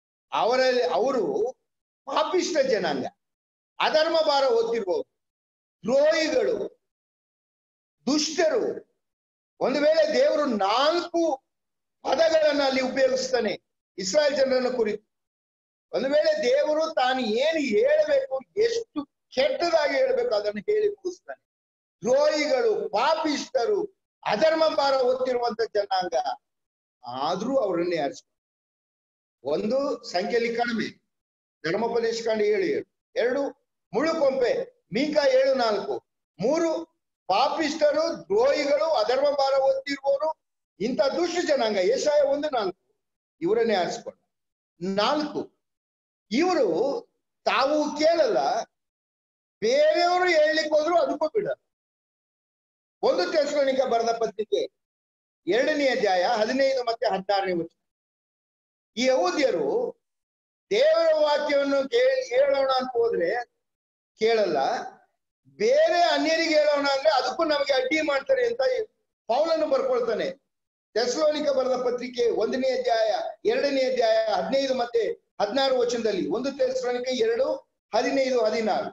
ಅವರಲ್ಲಿ ಅವರು ಪಾಪಿಷ್ಟ ಜನಾಂಗ ಅಧರ್ಮ ಭಾರ ಓದ್ತಿರ್ಬೋದು ದ್ರೋಹಿಗಳು ದುಷ್ಟರು ಒಂದು ವೇಳೆ ದೇವರು ನಾಲ್ಕು ಪದಗಳನ್ನ ಅಲ್ಲಿ ಉಪಯೋಗಿಸ್ತಾನೆ ಇಸ್ರಾಯೇಲ್ ಜನರನ್ನು ಕುರಿತು ಒಂದು ವೇಳೆ ದೇವರು ತಾನು ಏನು ಹೇಳಬೇಕು ಎಷ್ಟು ಕೆಟ್ಟದಾಗಿ ಹೇಳ್ಬೇಕು ಅದನ್ನು ಹೇಳಿ ಮುಗಿಸ್ತಾನೆ ದ್ರೋಹಿಗಳು ಪಾಪಿಷ್ಟರು ಅಧರ್ಮ ಭಾರ ಹೊತ್ತಿರುವಂತ ಜನಾಂಗ ಆದ್ರೂ ಅವರನ್ನೇ ಆರಿಸ್ತಾರೆ ಒಂದು ಸಂಖ್ಯೆಯಲ್ಲಿ ಕಡಿಮೆ ಧರ್ಮೋಪದೇಶ ಕಂಡು ಏಳು ಏಳು ಎರಡು ಮುಳುಕೊಂಪೆ ಮೀಕ ಏಳು ನಾಲ್ಕು ಮೂರು ಪಾಪಿಷ್ಟರು ದ್ರೋಹಿಗಳು ಅಧರ್ಮ ಭಾರ ಹೊತ್ತಿರುವವರು ಇಂಥ ದುಷ್ಟ ಜನಾಂಗ ಯಶಾಯ ಒಂದು ನಾಲ್ಕು ಇವರನ್ನೇ ಆರಿಸ್ಕೊಂಡ ನಾಲ್ಕು ಇವರು ತಾವು ಕೇಳಲ್ಲ ಬೇರೆಯವರು ಹೇಳಲಿಕ್ಕೆ ಹೋದ್ರು ಅದಕ್ಕೂ ಬಿಡಲ್ಲ ಒಂದು ತೆಸ್ಲೋನಿಕ ಬರೆದ ಪತ್ರಿಕೆ ಎರಡನೇ ಅಧ್ಯಾಯ ಹದಿನೈದು ಮತ್ತೆ ಹದಿನಾರನೇ ವಚನ ಈ ಯಹೂದ್ಯರು ದೇವರ ವಾಕ್ಯವನ್ನು ಕೇಳಿ ಹೇಳೋಣ ಅಂತ ಹೋದ್ರೆ ಕೇಳಲ್ಲ ಬೇರೆ ಅನ್ಯರಿಗೆ ಹೇಳೋಣ ಅಂದ್ರೆ ಅದಕ್ಕೂ ನಮಗೆ ಅಡ್ಡಿ ಮಾಡ್ತಾರೆ ಅಂತ ಪೌಲನ್ನು ಬರ್ಕೊಳ್ತಾನೆ ತೆಸ್ಲೋನಿಕ ಬರೆದ ಪತ್ರಿಕೆ ಒಂದನೇ ಅಧ್ಯಾಯ ಎರಡನೇ ಅಧ್ಯಾಯ ಹದಿನೈದು ಮತ್ತೆ ಹದಿನಾರು ವಚನದಲ್ಲಿ ಒಂದು ತೆಸ್ಲೋನಿಕ ಎರಡು ಹದಿನೈದು ಹದಿನಾರು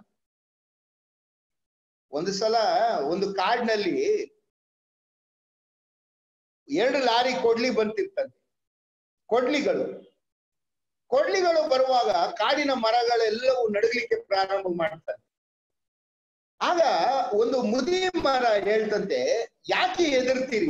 ಒಂದು ಸಲ ಒಂದು ಕಾಡಿನಲ್ಲಿ ಎರಡು ಲಾರಿ ಕೊಡ್ಲಿ ಬಂತಿರ್ತಂತೆ ಕೊಡ್ಲಿಗಳು ಕೊಡ್ಲಿಗಳು ಬರುವಾಗ ಕಾಡಿನ ಮರಗಳೆಲ್ಲವೂ ನಡಗಲಿಕ್ಕೆ ಪ್ರಾರಂಭ ಮಾಡ್ತಾರೆ ಆಗ ಒಂದು ಮುದಿ ಮರ ಹೇಳ್ತಂತೆ ಯಾಕೆ ಎದುರ್ತೀರಿ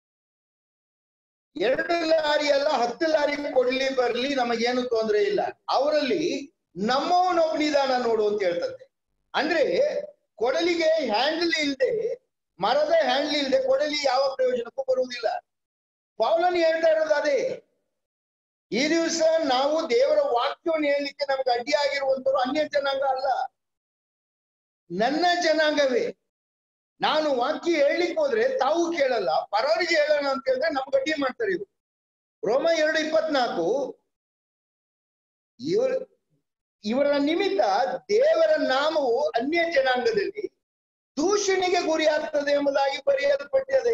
ಎರಡು ಲಾರಿ ಅಲ್ಲ ಹತ್ತು ಲಾರಿ ಕೊಡ್ಲಿ ಬರ್ಲಿ ನಮಗೇನು ತೊಂದರೆ ಇಲ್ಲ ಅವರಲ್ಲಿ ನಮ್ಮವನೊಬ್ಬನಿದಾನ ನೋಡು ಅಂತ ಹೇಳ್ತಂತೆ ಅಂದ್ರೆ ಕೊಡಲಿಗೆ ಹ್ಯಾಂಡಲ್ ಇಲ್ಲದೆ ಮರದ ಹ್ಯಾಂಡಲ್ ಇಲ್ಲದೆ ಕೊಡಲಿ ಯಾವ ಪ್ರಯೋಜನಕ್ಕೂ ಬರುವುದಿಲ್ಲ ಪೌಲನ್ ಹೇಳ್ತಾ ಇರೋದು ಅದೇ ಈ ದಿವಸ ನಾವು ದೇವರ ವಾಕ್ಯವನ್ನು ಹೇಳಲಿಕ್ಕೆ ನಮ್ಗೆ ಅಡ್ಡಿ ಆಗಿರುವಂತವ್ರು ಅನ್ಯ ಜನಾಂಗ ಅಲ್ಲ ನನ್ನ ಜನಾಂಗವೇ ನಾನು ವಾಕ್ಯ ಹೇಳಲಿಕ್ಕೆ ಹೋದ್ರೆ ತಾವು ಕೇಳಲ್ಲ ಪರವರಿಗೆ ಹೇಳೋಣ ಅಂತ ಹೇಳಿದ್ರೆ ನಮ್ಗೆ ಅಡ್ಡಿ ಮಾಡ್ತಾರೆ ಇವರು ರೋಮ ಎರಡು ಇಪ್ಪತ್ನಾಲ್ಕು ಇವರು ಇವರ ನಿಮಿತ್ತ ದೇವರ ನಾಮವು ಅನ್ಯ ಜನಾಂಗದಲ್ಲಿ ದೂಷಣೆಗೆ ಗುರಿ ಆಗ್ತದೆ ಎಂಬುದಾಗಿ ಬರೆಯಲ್ಪಟ್ಟಿದೆ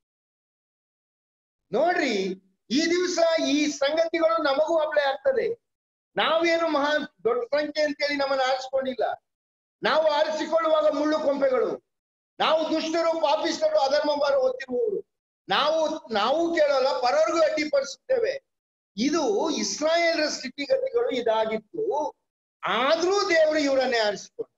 ನೋಡ್ರಿ ಈ ದಿವಸ ಈ ಸಂಗತಿಗಳು ನಮಗೂ ಅಪ್ಲೈ ಆಗ್ತದೆ ನಾವೇನು ಮಹಾ ದೊಡ್ಡ ಸಂಖ್ಯೆ ಅಂತೇಳಿ ನಮ್ಮನ್ನು ಆರಿಸಿಕೊಂಡಿಲ್ಲ ನಾವು ಆರಿಸಿಕೊಳ್ಳುವಾಗ ಮುಳ್ಳು ಕೊಂಪೆಗಳು ನಾವು ದುಷ್ಟರು ಪಾಪಿಷ್ಟರು ಅಧರ್ಮ ಬಾರ ಹೊತ್ತಿರುವವರು ನಾವು ನಾವು ಕೇಳಲ್ಲ ಪರರಿಗೂ ಅಡ್ಡಿಪಡಿಸುತ್ತೇವೆ ಇದು ಇಸ್ರಾಯೇಲರ ಸ್ಥಿತಿಗತಿಗಳು ಇದಾಗಿತ್ತು ಆದ್ರೂ ದೇವರು ಇವರನ್ನೇ ಆರಿಸಿಕೊಂಡು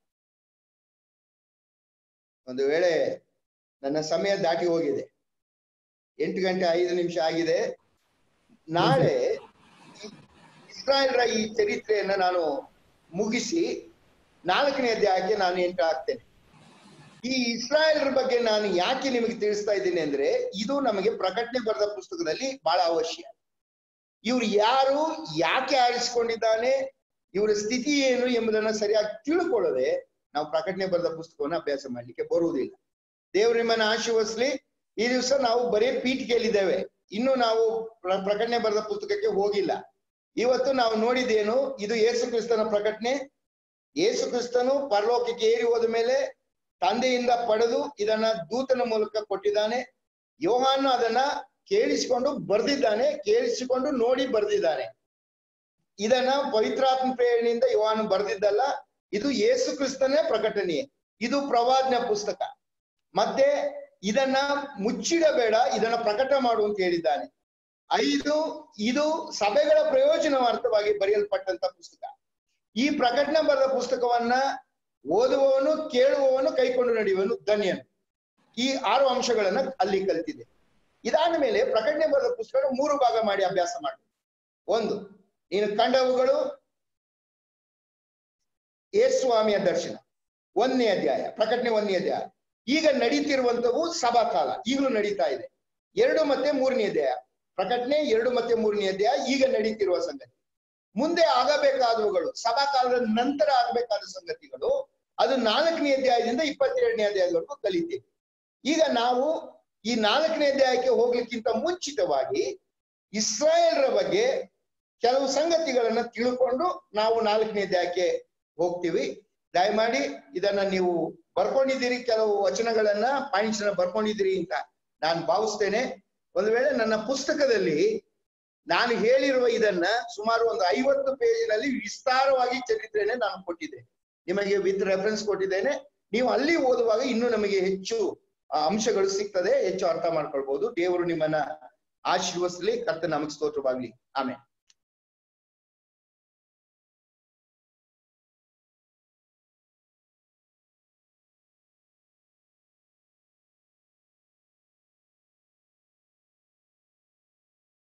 ಒಂದು ವೇಳೆ ನನ್ನ ಸಮಯ ದಾಟಿ ಹೋಗಿದೆ ಎಂಟು ಗಂಟೆ ಐದು ನಿಮಿಷ ಆಗಿದೆ ನಾಳೆ ಇಸ್ರಾಯೇಲ್ರ ಈ ಚರಿತ್ರೆಯನ್ನ ನಾನು ಮುಗಿಸಿ ನಾಲ್ಕನೇ ಅಧ್ಯಾಯಕ್ಕೆ ನಾನು ಎಂಟು ಆಗ್ತೇನೆ ಈ ಇಸ್ರಾಯೇಲ್ರ ಬಗ್ಗೆ ನಾನು ಯಾಕೆ ನಿಮಗೆ ತಿಳಿಸ್ತಾ ಇದ್ದೀನಿ ಅಂದ್ರೆ ಇದು ನಮಗೆ ಪ್ರಕಟಣೆ ಬರೆದ ಪುಸ್ತಕದಲ್ಲಿ ಬಹಳ ಅವಶ್ಯ ಇವ್ರು ಯಾರು ಯಾಕೆ ಆರಿಸಿಕೊಂಡಿದ್ದಾನೆ ಇವರ ಸ್ಥಿತಿ ಏನು ಎಂಬುದನ್ನ ಸರಿಯಾಗಿ ತಿಳ್ಕೊಳ್ಳದೆ ನಾವು ಪ್ರಕಟಣೆ ಬರೆದ ಪುಸ್ತಕವನ್ನು ಅಭ್ಯಾಸ ಮಾಡ್ಲಿಕ್ಕೆ ಬರುವುದಿಲ್ಲ ದೇವ್ರ ನಿಮ್ಮನ್ನ ಆಶೀರ್ವದಿಸ್ಲಿ ಈ ದಿವಸ ನಾವು ಬರೀ ಪೀಠಿಕೆಯಲ್ಲಿದ್ದೇವೆ ಇನ್ನು ನಾವು ಪ್ರ- ಪ್ರಕಟಣೆ ಬರೆದ ಪುಸ್ತಕಕ್ಕೆ ಹೋಗಿಲ್ಲ ಇವತ್ತು ನಾವು ನೋಡಿದ್ದೇನು ಇದು ಯೇಸು ಕ್ರಿಸ್ತನ ಪ್ರಕಟಣೆ ಯೇಸು ಕ್ರಿಸ್ತನು ಪರಲೋಕಕ್ಕೆ ಏರಿ ಹೋದ ಮೇಲೆ ತಂದೆಯಿಂದ ಪಡೆದು ಇದನ್ನ ದೂತನ ಮೂಲಕ ಕೊಟ್ಟಿದ್ದಾನೆ ಯೋಹಾನು ಅದನ್ನ ಕೇಳಿಸಿಕೊಂಡು ಬರ್ದಿದ್ದಾನೆ ಕೇಳಿಸಿಕೊಂಡು ನೋಡಿ ಬರ್ದಿದ್ದಾನೆ ಇದನ್ನ ಪವಿತ್ರಾತ್ಮ ಪ್ರೇರಣೆಯಿಂದ ಯೋಹಾನು ಬರ್ದಿದ್ದಲ್ಲ ಇದು ಯೇಸು ಕ್ರಿಸ್ತನೇ ಪ್ರಕಟಣೆ ಇದು ಪ್ರವಾದನ ಪುಸ್ತಕ ಮತ್ತೆ ಇದನ್ನ ಮುಚ್ಚಿಡಬೇಡ ಇದನ್ನ ಪ್ರಕಟ ಮಾಡು ಅಂತ ಹೇಳಿದ್ದಾನೆ ಐದು ಇದು ಸಭೆಗಳ ಪ್ರಯೋಜನಾರ್ಥವಾಗಿ ಬರೆಯಲ್ಪಟ್ಟಂತ ಪುಸ್ತಕ ಈ ಪ್ರಕಟಣೆ ಬರೆದ ಪುಸ್ತಕವನ್ನ ಓದುವವನು ಕೇಳುವವನು ಕೈಕೊಂಡು ನಡೆಯುವನು ಧನ್ಯನು ಈ ಆರು ಅಂಶಗಳನ್ನ ಅಲ್ಲಿ ಕಲಿತಿದೆ ಇದಾದ ಮೇಲೆ ಪ್ರಕಟಣೆ ಬರೆದ ಪುಸ್ತಕ ಮೂರು ಭಾಗ ಮಾಡಿ ಅಭ್ಯಾಸ ಮಾಡಿ ಒಂದು ನೀನು ಕಂಡವುಗಳು ಏಸ್ವಾಮಿಯ ದರ್ಶನ ಒಂದನೇ ಅಧ್ಯಾಯ ಪ್ರಕಟಣೆ ಒಂದನೇ ಅಧ್ಯಾಯ ಈಗ ನಡೀತಿರುವಂತವು ಸಭಾಕಾಲ ಈಗಲೂ ನಡೀತಾ ಇದೆ ಎರಡು ಮತ್ತೆ ಮೂರನೇ ಅಧ್ಯಾಯ ಪ್ರಕಟಣೆ ಎರಡು ಮತ್ತೆ ಮೂರನೇ ಅಧ್ಯಾಯ ಈಗ ನಡೀತಿರುವ ಸಂಗತಿ ಮುಂದೆ ಆಗಬೇಕಾದವುಗಳು ಸಭಾಕಾಲದ ನಂತರ ಆಗಬೇಕಾದ ಸಂಗತಿಗಳು ಅದು ನಾಲ್ಕನೇ ಅಧ್ಯಾಯದಿಂದ ಇಪ್ಪತ್ತೆರಡನೇ ಅಧ್ಯಾಯದವರೆಗೂ ಕಲಿತೇವೆ ಈಗ ನಾವು ಈ ನಾಲ್ಕನೇ ಅಧ್ಯಾಯಕ್ಕೆ ಹೋಗ್ಲಿಕ್ಕಿಂತ ಮುಂಚಿತವಾಗಿ ಇಸ್ರಾಯೇಲ್ರ ಬಗ್ಗೆ ಕೆಲವು ಸಂಗತಿಗಳನ್ನ ತಿಳ್ಕೊಂಡು ನಾವು ನಾಲ್ಕನೇ ಅಧ್ಯಾಯಕ್ಕೆ ಹೋಗ್ತೀವಿ ದಯಮಾಡಿ ಇದನ್ನ ನೀವು ಬರ್ಕೊಂಡಿದ್ದೀರಿ ಕೆಲವು ವಚನಗಳನ್ನ ಪಾಯಿಂಟ್ಸ್ ನ ಬರ್ಕೊಂಡಿದ್ದೀರಿ ಅಂತ ನಾನು ಭಾವಿಸ್ತೇನೆ ಒಂದು ವೇಳೆ ನನ್ನ ಪುಸ್ತಕದಲ್ಲಿ ನಾನು ಹೇಳಿರುವ ಇದನ್ನ ಸುಮಾರು ಒಂದು ಐವತ್ತು ಪೇಜಿನಲ್ಲಿ ವಿಸ್ತಾರವಾಗಿ ಚರಿತ್ರೆನೆ ನಾನು ಕೊಟ್ಟಿದ್ದೇನೆ ನಿಮಗೆ ವಿತ್ ರೆಫರೆನ್ಸ್ ಕೊಟ್ಟಿದ್ದೇನೆ ನೀವು ಅಲ್ಲಿ ಓದುವಾಗ ಇನ್ನೂ ನಮಗೆ ಹೆಚ್ಚು ಆ, ಅಂಶಗಳು ಸಿಗ್ತದೆ ಹೆಚ್ಚು ಅರ್ಥ ಮಾಡ್ಕೊಳ್ಬಹುದು ದೇವರು ನಿಮ್ಮನ್ನ ಆಶೀರ್ವದಿಸಲಿ ಕರ್ತ ನಮಗೆ ಸ್ತೋತ್ರವಾಗ್ಲಿ ಆಮೇಲೆ